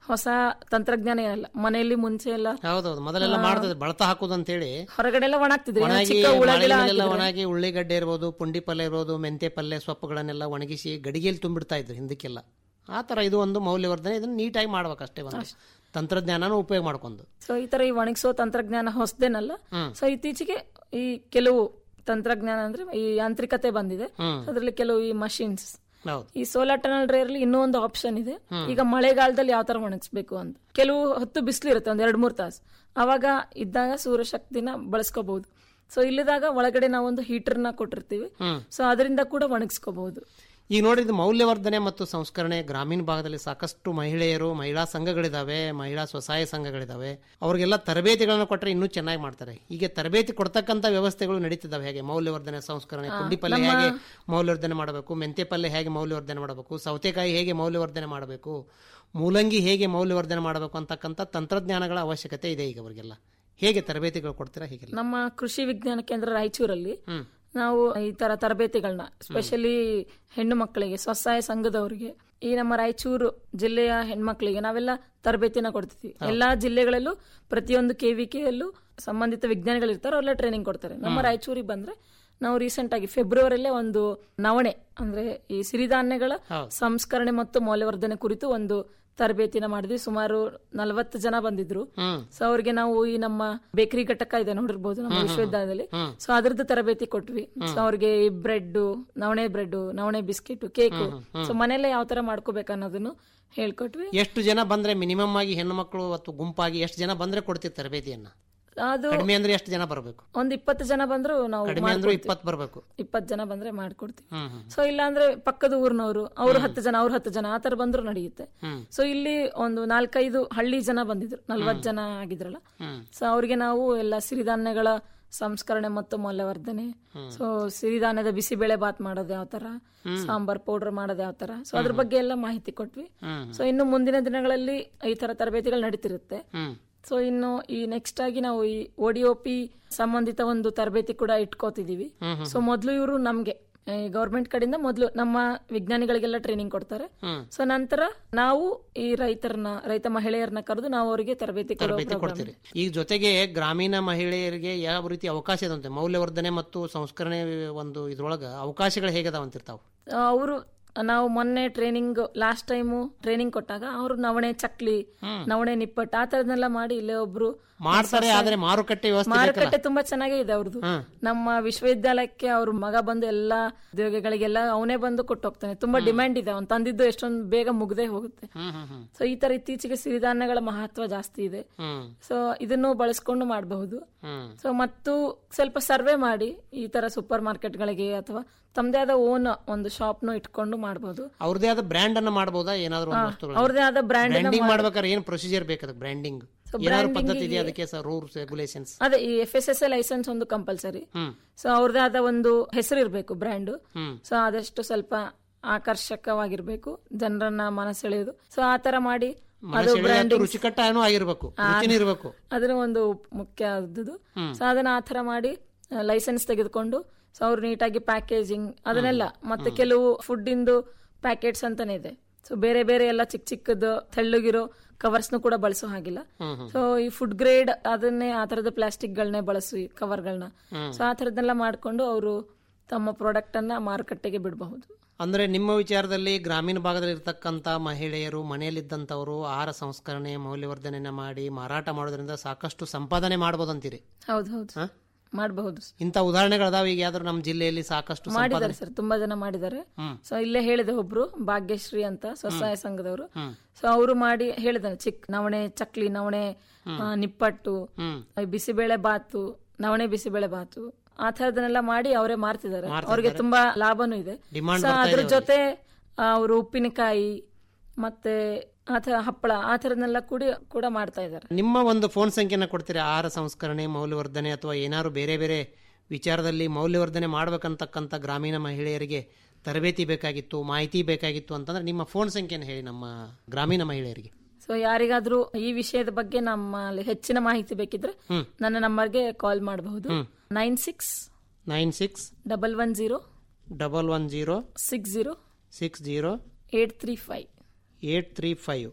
ಹೊಸ ತಂತ್ರಜ್ಞಾನ ಏನಲ್ಲ ಮನೆಯಲ್ಲಿ ಮುಂಚೆ ಎಲ್ಲ ಹೌದೌದು ಮೊದಲೆಲ್ಲ ಮಾಡ್ತದೆ ಬಳತ ಹಾಕುದು ಅಂತೇಳಿ ಹೊರಗಡೆ ಎಲ್ಲ ಒಣಗ್ತಿದ್ರಿ ಒಣಗಿ ಚಿಕ್ಕ ಹುಳ ಮಳೆ ಗಿಳ ಮೇಲೆಲ್ಲ ಒಣಗಿ ಉಳ್ಳಿಗಡ್ಡೆ ಇರ್ಬೋದು ಪುಂಡಿ ಪಲ್ಯ ಇರ್ಬೋದು ಮೆಂತೆ ಪಲ್ಯ ಸೊಪ್ಪುಗಳನ್ನೆಲ್ಲ ಒಣಗಿಸಿ ಗಡಿಗೆಯಲ್ಲಿ ತುಂಬಿಡ್ತಾ ಇದ್ರು ಹಿಂದಕ್ಕೆಲ್ಲ ಆ ತರ ಇದು ಒಂದು ಮೌಲ್ಯವರ್ಧನೆ ಇದನ್ನ ನೀಟಾಗಿ ಮಾಡ್ಬೇಕಷ್ಟೇ ಒಂದು ತಂತ್ರಜ್ಞಾನನ ಉಪಯೋಗ ಮಾಡ್ಕೊಂಡು ಸೊ ಈ ತರ ಈ ಒಣಗಿಸೋ ತಂತ್ರಜ್ಞಾನ ಹೊಸದೇನಲ್ಲ ಸೊ ಇತ್ತೀಚೆಗೆ ಈ ಕೆಲವು ತಂತ್ರಜ್ಞಾನ ಅಂದ್ರೆ ಈ ಯಾಂತ್ರಿಕತೆ ಬಂದಿದೆ ಅದರಲ್ಲಿ ಕೆಲವು ಈ ಮಷಿನ್ಸ್ ಹೌದು ಈ ಸೋಲಾರ್ ಟನಲ್ ಡ್ರೈಯರ್ಲಿ ಇನ್ನೂ ಒಂದು ಆಪ್ಷನ್ ಇದೆ ಈಗ ಮಳೆಗಾಲದಲ್ಲಿ ಯಾವ ತರ ಒಣಗಿಸ್ಬೇಕು ಅಂತ ಕೆಲವು ಹೊತ್ತು ಬಿಸಿಲು ಇರುತ್ತೆ ಒಂದ್ ಎರಡ್ ಮೂರ್ ತಾಸು ಅವಾಗ ಇದ್ದಾಗ ಸೂರ್ಯಶಕ್ತಿನ ಬಳಸ್ಕೋಬಹುದು ಸೊ ಇಲ್ಲದಾಗ ಒಳಗಡೆ ನಾವೊಂದು ಹೀಟರ್ನ ಕೊಟ್ಟಿರ್ತೀವಿ ಸೊ ಅದರಿಂದ ಕೂಡ ಒಣಗಿಸ್ಕೋಬಹುದು ಈಗ ನೋಡಿ ಇದು ಮೌಲ್ಯವರ್ಧನೆ ಮತ್ತು ಸಂಸ್ಕರಣೆ ಗ್ರಾಮೀಣ ಭಾಗದಲ್ಲಿ ಸಾಕಷ್ಟು ಮಹಿಳೆಯರು ಮಹಿಳಾ ಸಂಘಗಳಿದಾವೆ ಮಹಿಳಾ ಸ್ವಸಹಾಯ ಸಂಘಗಳಿದಾವೆ ಅವ್ರಿಗೆಲ್ಲ ತರಬೇತಿಗಳನ್ನ ಕೊಟ್ಟರೆ ಇನ್ನೂ ಚೆನ್ನಾಗಿ ಮಾಡ್ತಾರೆ ಈಗ ತರಬೇತಿ ಕೊಡ್ತಕ್ಕಂಥ ವ್ಯವಸ್ಥೆಗಳು ನಡೀತಿದ್ದಾವೆ ಹೇಗೆ ಮೌಲ್ಯವರ್ಧನೆ ಸಂಸ್ಕರಣೆ ಪುಂಡಿ ಪಲ್ಯ ಹೇಗೆ ಮೌಲ್ಯವರ್ಧನೆ ಮಾಡಬೇಕು ಮೆಂತೆ ಪಲ್ಯ ಹೇಗೆ ಮೌಲ್ಯವರ್ಧನೆ ಮಾಡಬೇಕು ಸೌತೆಕಾಯಿ ಹೇಗೆ ಮೌಲ್ಯವರ್ಧನೆ ಮಾಡಬೇಕು ಮೂಲಂಗಿ ಹೇಗೆ ಮೌಲ್ಯವರ್ಧನೆ ಮಾಡಬೇಕು ಅಂತಕ್ಕಂಥ ತಂತ್ರಜ್ಞಾನಗಳ ಅವಶ್ಯಕತೆ ಇದೆ ಈಗ ಅವರಿಗೆಲ್ಲ ಹೇಗೆ ತರಬೇತಿಗಳು ಕೊಡ್ತೀರಾ ಹೀಗೆಲ್ಲ ನಮ್ಮ ಕೃಷಿ ವಿಜ್ಞಾನ ಕೇಂದ್ರ ರಾಯಚೂರಲ್ಲಿ ನಾವು ಈ ತರ ತರಬೇತಿಗಳನ್ನ ಸ್ಪೆಷಲಿ ಹೆಣ್ಣು ಮಕ್ಕಳಿಗೆ ಸ್ವಸಹಾಯ ಸಂಘದವರಿಗೆ ಈ ನಮ್ಮ ರಾಯಚೂರು ಜಿಲ್ಲೆಯ ಹೆಣ್ಮಕ್ಳಿಗೆ ನಾವೆಲ್ಲ ತರಬೇತಿನ ಕೊಡ್ತೀವಿ ಎಲ್ಲಾ ಜಿಲ್ಲೆಗಳಲ್ಲೂ ಪ್ರತಿಯೊಂದು ಕೆವಿಕೆಯಲ್ಲೂ ಸಂಬಂಧಿತ ವಿಜ್ಞಾನಿಗಳು ಇರ್ತಾರೆ ಅವರೆಲ್ಲ ಟ್ರೈನಿಂಗ್ ಕೊಡ್ತಾರೆ ನಮ್ಮ ರಾಯಚೂರಿಗೆ ಬಂದ್ರೆ ನಾವು ರೀಸೆಂಟ್ ಆಗಿ ಫೆಬ್ರವರಿಯಲ್ಲೇ ಒಂದು ನವಣೆ ಅಂದ್ರೆ ಈ ಸಿರಿಧಾನ್ಯಗಳ ಸಂಸ್ಕರಣೆ ಮತ್ತು ಮೌಲ್ಯವರ್ಧನೆ ಕುರಿತು ಒಂದು ತರಬೇತಿನ ಮಾಡಿದ್ವಿ ಸುಮಾರು ನಲವತ್ತು ಜನ ಬಂದಿದ್ರು ಸೊ ಅವ್ರಿಗೆ ನಾವು ಈ ನಮ್ಮ ಬೇಕರಿ ಘಟಕ ಇದೆ ನೋಡಿರ್ಬೋದು ನಮ್ಮ ವಿಶ್ವವಿದ್ಯಾಲಯದಲ್ಲಿ ಸೊ ಅದ್ರದ್ದು ತರಬೇತಿ ಕೊಟ್ವಿ ಸೊ ಅವ್ರಿಗೆ ಈ ಬ್ರೆಡ್ ನವಣೆ ಬ್ರೆಡ್ ನವಣೆ ಬಿಸ್ಕೆಟ್ ಕೇಕು ಸೊ ಮನೆಯಲ್ಲೇ ಯಾವ ತರ ಮಾಡ್ಕೋಬೇಕು ಅನ್ನೋದನ್ನು ಹೇಳ್ಕೊಟ್ವಿ ಎಷ್ಟು ಜನ ಬಂದ್ರೆ ಮಿನಿಮಮ್ ಆಗಿ ಹೆಣ್ಣು ಮಕ್ಕಳು ಅಥವಾ ಗುಂಪಾಗಿ ಎಷ್ಟು ಜನ ಬಂದ್ರೆ ಕೊಡ್ತೀವಿ ತರಬೇತಿಯನ್ನ ಅದು ಕಡಿಮೆ ಅಂದ್ರೆ ಎಷ್ಟು ಜನ ಬರಬೇಕು ಒಂದ್ ಇಪ್ಪತ್ತು ಜನ ಬಂದ್ರು ನಾವು ಕಡಿಮೆ ಅಂದ್ರೆ ಇಪ್ಪತ್ತು ಬರಬೇಕು ಇಪ್ಪತ್ತು ಜನ ಬಂದ್ರೆ ಮಾಡ್ಕೊಡ್ತೀವಿ ಹ್ಮ್ ಹ್ಮ್ ಸೊ ಇಲ್ಲ ಅಂದ್ರೆ ಪಕ್ಕದ ಊರಿನವರು ಅವ್ರು ಹತ್ತು ಜನ ಅವ್ರು ಹತ್ತು ಜನ ಆತರ ಬಂದ್ರು ನಡೆಯುತ್ತೆ ಸೊ ಇಲ್ಲಿ ಒಂದು ನಾಲ್ಕೈದು ಹಳ್ಳಿ ಜನ ಬಂದಿದ್ರು ನಲ್ವತ್ ಜನ ಆಗಿದ್ರಲ್ಲ ಸೊ ಅವ್ರಿಗೆ ನಾವು ಎಲ್ಲ ಸಿರಿಧಾನ್ಯಗಳ ಸಂಸ್ಕರಣೆ ಮತ್ತು ಮೌಲ್ಯವರ್ಧನೆ ಸೊ ಸಿರಿಧಾನ್ಯದ ಬಿಸಿಬೇಳೆ ಬಾತ್ ಮಾಡೋದು ಯಾವ ತರ ಸಾಂಬಾರ್ ಪೌಡರ್ ಮಾಡೋದು ಯಾವ ತರ ಸೊ ಅದ್ರ ಬಗ್ಗೆ ಎಲ್ಲ ಮಾಹಿತಿ ಕೊಟ್ವಿ ಸೊ ಇನ್ನು ಮುಂದಿನ ದಿನಗಳಲ್ಲಿ ಈ ತರ ತರಬೇತಿಗಳು ನಡೀತಿರುತ್ತೆ ಹ್ಮ್ ಸೊ ಇನ್ನು ಈ ನೆಕ್ಸ್ಟ್ ಆಗಿ ನಾವು ಈ ಒಡಿಒಪಿ ಸಂಬಂಧಿತ ಒಂದು ತರಬೇತಿ ಕೂಡ ಇಟ್ಕೋತಿದೀವಿ ಸೊ ಮೊದಲು ಇವರು ನಮ್ಗೆ ಗೌರ್ಮೆಂಟ್ ಕಡೆಯಿಂದ ಮೊದಲು ನಮ್ಮ ವಿಜ್ಞಾನಿಗಳಿಗೆಲ್ಲ ಟ್ರೈನಿಂಗ್ ಕೊಡ್ತಾರೆ ಸೊ ನಂತರ ನಾವು ಈ ರೈತರನ್ನ ರೈತ ಮಹಿಳೆಯರನ್ನ ಕರೆದು ನಾವು ಅವರಿಗೆ ತರಬೇತಿ ಕೊಡೋ ತರಬೇತಿ ಕೊಡ್ತೀರಿ ಈಗ ಜೊತೆಗೆ ಗ್ರಾಮೀಣ ಮಹಿಳೆಯರಿಗೆ ಯಾವ ರೀತಿ ಅವಕಾಶ ಇದಂತೆ ಮೌಲ್ಯವರ್ಧನೆ ಮತ್ತು ಸಂಸ್ಕರಣೆ ಒಂದು ಇದ್ರೊಳಗ ಅವಕಾಶಗಳು ಹೇಗದಾವ ಅಂತಿರ್ತಾವ ಅವರು ನಾವು ಮೊನ್ನೆ ಟ್ರೈನಿಂಗ್ ಲಾಸ್ಟ್ ಟೈಮು ಟ್ರೈನಿಂಗ್ ಕೊಟ್ಟಾಗ ಅವರು ನವಣೆ ಚಕ್ಲಿ ನವಣೆ ನಿಪ್ಪಟ್ಟು ಆ ತರದನ್ನೆಲ್ಲ ಮಾಡಿ ಇಲ್ಲೇ ಒಬ್ರು ಮಾಡ್ತಾರೆ ಆದ್ರೆ ಮಾರುಕಟ್ಟೆ ವ್ಯವಸ್ಥೆ ಮಾರುಕಟ್ಟೆ ತುಂಬಾ ಚೆನ್ನಾಗೇ ಇದೆ ಅವ್ರದ್ದು ನಮ್ಮ ವಿಶ್ವವಿದ್ಯಾಲಯಕ್ಕೆ ಅವ್ರ ಮಗ ಬಂದು ಎಲ್ಲಾ ಉದ್ಯೋಗಗಳಿಗೆಲ್ಲ ಅವನೇ ಬಂದು ಕೊಟ್ಟು ಹೋಗ್ತಾನೆ ತುಂಬಾ ಡಿಮ್ಯಾಂಡ್ ಇದೆ ಅವ್ನು ತಂದಿದ್ದು ಎಷ್ಟೊಂದು ಬೇಗ ಮುಗ್ದೇ ಹೋಗುತ್ತೆ ಹ್ಮ್ ಹ್ಮ್ ಹ್ಮ್ ಸೊ ಈ ತರ ಇತ್ತೀಚೆಗೆ ಸಿರಿಧಾನ್ಯಗಳ ಮಹತ್ವ ಜಾಸ್ತಿ ಇದೆ ಹ್ಮ್ ಸೊ ಇದನ್ನು ಬಳಸ್ಕೊಂಡು ಮಾಡಬಹುದು ಹ್ಮ್ ಸೊ ಮತ್ತು ಸ್ವಲ್ಪ ಸರ್ವೆ ಮಾಡಿ ಈ ತರ ಸೂಪರ್ ಮಾರ್ಕೆಟ್ಗಳಿಗೆ ಅಥವಾ ತಮ್ಮದೇ ಆದ ಓನ್ ಒಂದು ಶಾಪ್ನು ಇಟ್ಕೊಂಡು ಮಾಡಬಹುದು ಅವ್ರದೇ ಆದ ಬ್ರ್ಯಾಂಡ್ ಅನ್ನ ಮಾಡಬಹುದಾ ಏನಾದ್ರು ಒಂದು ವಸ್ತುಗಳು ಅವ್ರದೇ ಆದ ಬ್ರ್ಯಾಂಡ್ ಬ್ರ್ಯಾಂಡಿಂಗ್ ಮಾಡ್ಬೇಕಾದ್ರೆ ಏನ್ ಪ್ರೊಸೀಜರ್ ಬೇಕು ಅದಕ್ಕೆ ಬ್ರ್ಯಾಂಡಿಂಗ್ ಏನಾದ್ರು ಪದ್ಧತಿ ಇದೆಯಾ ಅದಕ್ಕೆ ಸರ್ ರೂಲ್ಸ್ ರೆಗ್ಯುಲೇಷನ್ಸ್ ಅದೇ ಈ F S S A licence ಒಂದು ಕಂಪಲ್ಸರಿ ಹ್ಮ್ ಸೊ ಅವ್ರದೇ ಆದ ಒಂದು ಹೆಸರು ಇರಬೇಕು ಬ್ರ್ಯಾಂಡ್ ಹ್ಮ್ ಸೊ ಆದಷ್ಟು ಸ್ವಲ್ಪ ಆಕರ್ಷಕವಾಗಿರ್ಬೇಕು ಜನರನ್ನ ಮನಸೆಳೆಯೋದು ಸೊ ಆ ತರ ಮಾಡಿ ಅದು ಮನಸ್ಸು ರುಚಿಕಟ್ಟಾನು ಆಗಿರ್ಬೇಕು ರುಚಿನೂ ಇರ್ಬೇಕು ಅದನ್ನ ಒಂದು ಮುಖ್ಯ ಆದದ್ದು ಸೊ ಅದನ್ನ ಆ ತರ ಮಾಡಿ ಲೈಸೆನ್ಸ್ ತೆಗೆದುಕೊಂಡು ಸೊ ಅವ್ರು ನೀಟಾಗಿ ಪ್ಯಾಕೇಜಿಂಗ್ ಅದನ್ನೆಲ್ಲ ಮತ್ತೆ ಕೆಲವು ಫುಡ್ ಇಂದು ಪ್ಯಾಕೆಟ್ಸ್ ಅಂತಾನೆ ಇದೆ ಸೊ ಬೇರೆ ಬೇರೆ ಎಲ್ಲ ಚಿಕ್ಕ ಚಿಕ್ಕದು ತೆಳ್ಳಗಿರೋ ಕವರ್ಸ್ನು ಕೂಡ ಬಳಸೋ ಹಾಗಿಲ್ಲ ಸೊ ಈ ಫುಡ್ ಗ್ರೇಡ್ ಅದನ್ನೇ ಆ ತರದ ಪ್ಲಾಸ್ಟಿಕ್ ಗಳನ್ನೇ ಬಳಸಿ ಕವರ್ಗಳನ್ನ ಸೊ ಆ ತರದೆಲ್ಲ ಮಾಡ್ಕೊಂಡು ಅವರು ತಮ್ಮ ಪ್ರಾಡಕ್ಟ್ ಅನ್ನ ಮಾರುಕಟ್ಟೆಗೆ ಬಿಡಬಹುದು ಅಂದ್ರೆ ನಿಮ್ಮ ವಿಚಾರದಲ್ಲಿ ಗ್ರಾಮೀಣ ಭಾಗದಲ್ಲಿ ಇರ್ತಕ್ಕಂಥ ಮಹಿಳೆಯರು ಮನೆಯಲ್ಲಿದ್ದಂಥವರು ಆಹಾರ ಸಂಸ್ಕರಣೆ ಮೌಲ್ಯವರ್ಧನೆನ ಮಾಡಿ ಮಾರಾಟ ಮಾಡೋದ್ರಿಂದ ಸಾಕಷ್ಟು ಸಂಪಾದನೆ ಮಾಡ್ಬೋದು ಅಂತೀರಿ ಹೌದು ಹೌದು ಹಾ? ಮಾಡಬಹುದು ಇಂಥ ಉದಾಹರಣೆಗಳದಾವ ಈಗ ಯಾವ್ದಾದ್ರು ನಮ್ಮ ಜಿಲ್ಲೆಯಲ್ಲಿ ಸಾಕಷ್ಟು ಸಂಪಾದನೆ ಮಾಡಿದ್ದಾರೆ ಸರ್ ತುಂಬಾ ಜನ ಮಾಡಿದ್ದಾರೆ ಸೊ ಇಲ್ಲೇ ಹೇಳಿದೆ ಒಬ್ರು ಭಾಗ್ಯಶ್ರೀ ಅಂತ ಸ್ವಸಹಾಯ ಸಂಘದವರು ಸೊ ಅವರು ಮಾಡಿ ಹೇಳಿದಾರೆ ಚಿಕ್ಕ ನವಣೆ ಚಕ್ಲಿ ನವಣೆ ಆ, ನಿಪ್ಪಟ್ಟು ಹ್ಮ್ ಈ ಬಿಸಿಬೇಳೆ ಬಾತು ನವಣೆ ಬಿಸಿಬೇಳೆ ಬಾತು ಆ ತರದನ್ನೆಲ್ಲ ಮಾಡಿ ಅವರೇ ಮಾರ್ತಿದ್ದಾರೆ ಅವ್ರಿಗೆ ತುಂಬಾ ಲಾಭನೂ ಇದೆ ಡಿಮಾಂಡ್ ಸೊ ಅದ್ರ ಜೊತೆ ಅವರು ಉಪ್ಪಿನಕಾಯಿ ಮತ್ತೆ ಆ ತರ ಹಪ್ಪಳ ಆ ತರದನ್ನೆಲ್ಲ ಕೂಡ ಕೂಡ ಮಾಡ್ತಾ ಇದ್ದಾರೆ ನಿಮ್ಮ ಒಂದು ಫೋನ್ ಸಂಖ್ಯೆನ ಕೊಡ್ತೀರಿ ಆಹಾರ ಸಂಸ್ಕರಣೆ ಮೌಲ್ಯವರ್ಧನೆ ಅಥವಾ ಏನಾದ್ರು ಬೇರೆ ಬೇರೆ ವಿಚಾರದಲ್ಲಿ ಮೌಲ್ಯವರ್ಧನೆ ಮಾಡ್ಬೇಕಂತಕ್ಕಂಥ ಗ್ರಾಮೀಣ ಮಹಿಳೆಯರಿಗೆ ತರಬೇತಿ ಬೇಕಾಗಿತ್ತು ಮಾಹಿತಿ ಬೇಕಾಗಿತ್ತು ಅಂತಂದ್ರೆ ನಿಮ್ಮ ಫೋನ್ ಸಂಖ್ಯೆನ ಹೇಳಿ ನಮ್ಮ ಗ್ರಾಮೀಣ ಮಹಿಳೆಯರಿಗೆ ಸೊ ಯಾರಿಗಾದ್ರೂ ಈ ವಿಷಯದ ಬಗ್ಗೆ ನಮ್ಮಲ್ಲಿ ಹೆಚ್ಚಿನ ಮಾಹಿತಿ ಬೇಕಿದ್ರೆ ನನ್ನ ನಂಬರ್ಗೆ ಕಾಲ್ ಮಾಡಬಹುದು nine six nine six double one zero double one zero six zero six zero eight three five eight three five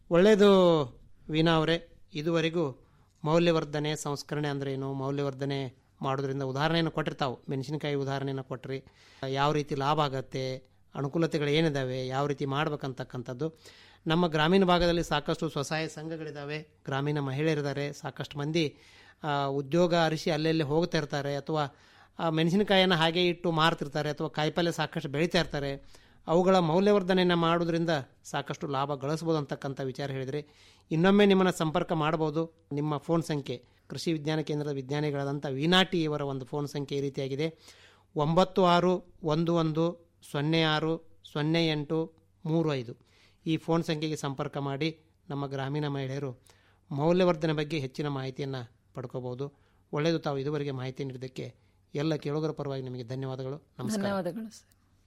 ಒಳ್ಳೆಯದು ವೀಣಾ ಅವರೇ ಇದುವರೆಗೂ ಮೌಲ್ಯವರ್ಧನೆ ಸಂಸ್ಕರಣೆ ಅಂದ್ರೆ ಏನು ಮೌಲ್ಯವರ್ಧನೆ ಮಾಡೋದ್ರಿಂದ ಉದಾಹರಣೆಯನ್ನು ಕೊಟ್ಟಿರ್ತಾವೆ ಮೆಣಸಿನಕಾಯಿ ಉದಾಹರಣೆಯನ್ನು ಕೊಟ್ರಿ ಯಾವ ರೀತಿ ಲಾಭ ಆಗತ್ತೆ ಅನುಕೂಲತೆಗಳು ಏನಿದ್ದಾವೆ ಯಾವ ರೀತಿ ಮಾಡ್ಬೇಕಂತಕ್ಕಂಥದ್ದು ನಮ್ಮ ಗ್ರಾಮೀಣ ಭಾಗದಲ್ಲಿ ಸಾಕಷ್ಟು ಸ್ವಸಹಾಯ ಸಂಘಗಳಿದ್ದಾವೆ ಗ್ರಾಮೀಣ ಮಹಿಳೆಯರಿದ್ದಾರೆ ಸಾಕಷ್ಟು ಮಂದಿ ಆ, ಉದ್ಯೋಗ ಅರಿಸಿ ಅಲ್ಲೆಲ್ಲಿ ಹೋಗ್ತಾ ಇರ್ತಾರೆ ಅಥವಾ ಆ ಮೆಣಸಿನಕಾಯಿಯನ್ನು ಹಾಗೆ ಇಟ್ಟು ಮಾರ್ತಿರ್ತಾರೆ ಅಥವಾ ಕಾಯಿಪಲ್ಯ ಸಾಕಷ್ಟು ಬೆಳೀತಾ ಇರ್ತಾರೆ ಅವುಗಳ ಮೌಲ್ಯವರ್ಧನೆಯನ್ನು ಮಾಡೋದ್ರಿಂದ ಸಾಕಷ್ಟು ಲಾಭ ಗಳಿಸ್ಬೋದು ಅಂತಕ್ಕಂಥ ವಿಚಾರ ಹೇಳಿದರೆ ಇನ್ನೊಮ್ಮೆ ನಿಮ್ಮನ್ನು ಸಂಪರ್ಕ ಮಾಡ್ಬೋದು ನಿಮ್ಮ ಫೋನ್ ಸಂಖ್ಯೆ ಕೃಷಿ ವಿಜ್ಞಾನ ಕೇಂದ್ರದ ವಿಜ್ಞಾನಿಗಳಾದಂಥ ವಿನಾಟಿ ಇವರ ಒಂದು ಫೋನ್ ಸಂಖ್ಯೆ ಈ ರೀತಿಯಾಗಿದೆ ಒಂಬತ್ತು ಆರು ಒಂದು ಒಂದು ಸೊನ್ನೆ ಆರು ಸೊನ್ನೆ ಎಂಟು ಮೂರು ಐದು ಈ ಫೋನ್ ಸಂಖ್ಯೆಗೆ ಸಂಪರ್ಕ ಮಾಡಿ ನಮ್ಮ ಗ್ರಾಮೀಣ ಮಹಿಳೆಯರು ಮೌಲ್ಯವರ್ಧನೆ ಬಗ್ಗೆ ಹೆಚ್ಚಿನ ಮಾಹಿತಿಯನ್ನು ಪಡ್ಕೋಬಹುದು ಒಳ್ಳೆಯದು ತಾವು ಇದುವರೆಗೆ ಮಾಹಿತಿ ನೀಡಿದ್ದಕ್ಕೆ ಎಲ್ಲ ಕೇಳುಗರ ಪರವಾಗಿ ನಿಮಗೆ ಧನ್ಯವಾದಗಳು ನಮಸ್ಕಾರ ಧನ್ಯವಾದಗಳು ಸರ್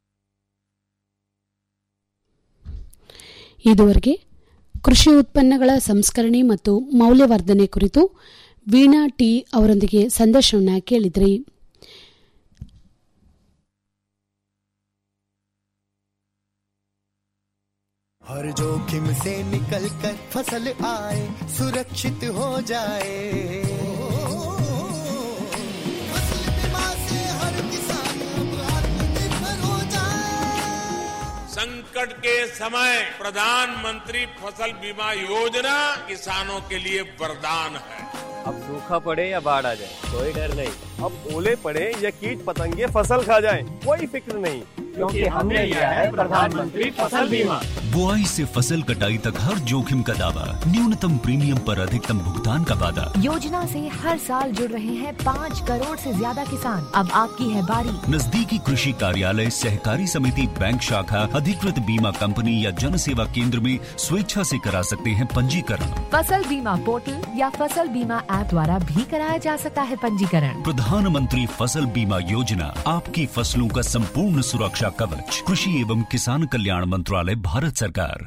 ಇದುವರೆಗೆ ಕೃಷಿ ಉತ್ಪನ್ನಗಳ ಸಂಸ್ಕರಣೆ ಮತ್ತು ಮೌಲ್ಯವರ್ಧನೆ ಕುರಿತು ವೀಣಾ ಟಿ ಅವರೊಂದಿಗೆ ಸಂದರ್ಶನ ಕೇಳಿದ್ರಿ हर जोखिम से निकल कर फसल आए सुरक्षित हो जाए फसल बीमा से हर किसान अब आत्मनिर्भर हो जाए संकट के समय प्रधानमंत्री फसल बीमा योजना किसानों के लिए वरदान है अब सूखा पड़े या बाढ़ आ जाए कोई डर नहीं अब ओले पड़े या कीट पतंगे फसल खा जाए कोई फिक्र नहीं क्योंकि हमने लिया है प्रधानमंत्री फसल बीमा बुआई से फसल कटाई तक हर जोखिम का दावा न्यूनतम प्रीमियम पर अधिकतम भुगतान का वादा योजना से हर साल जुड़ रहे हैं पाँच करोड़ से ज्यादा किसान अब आपकी है बारी नजदीकी कृषि कार्यालय सहकारी समिति बैंक शाखा अधिकृत बीमा कंपनी या जन सेवा केंद्र में स्वेच्छा से करा सकते हैं पंजीकरण फसल बीमा पोर्टल या फसल बीमा ऐप द्वारा भी कराया जा सकता है पंजीकरण प्रधानमंत्री फसल बीमा योजना आपकी फसलों का संपूर्ण सुरक्षा कवच कृषि एवं किसान कल्याण मंत्रालय भारत सरकार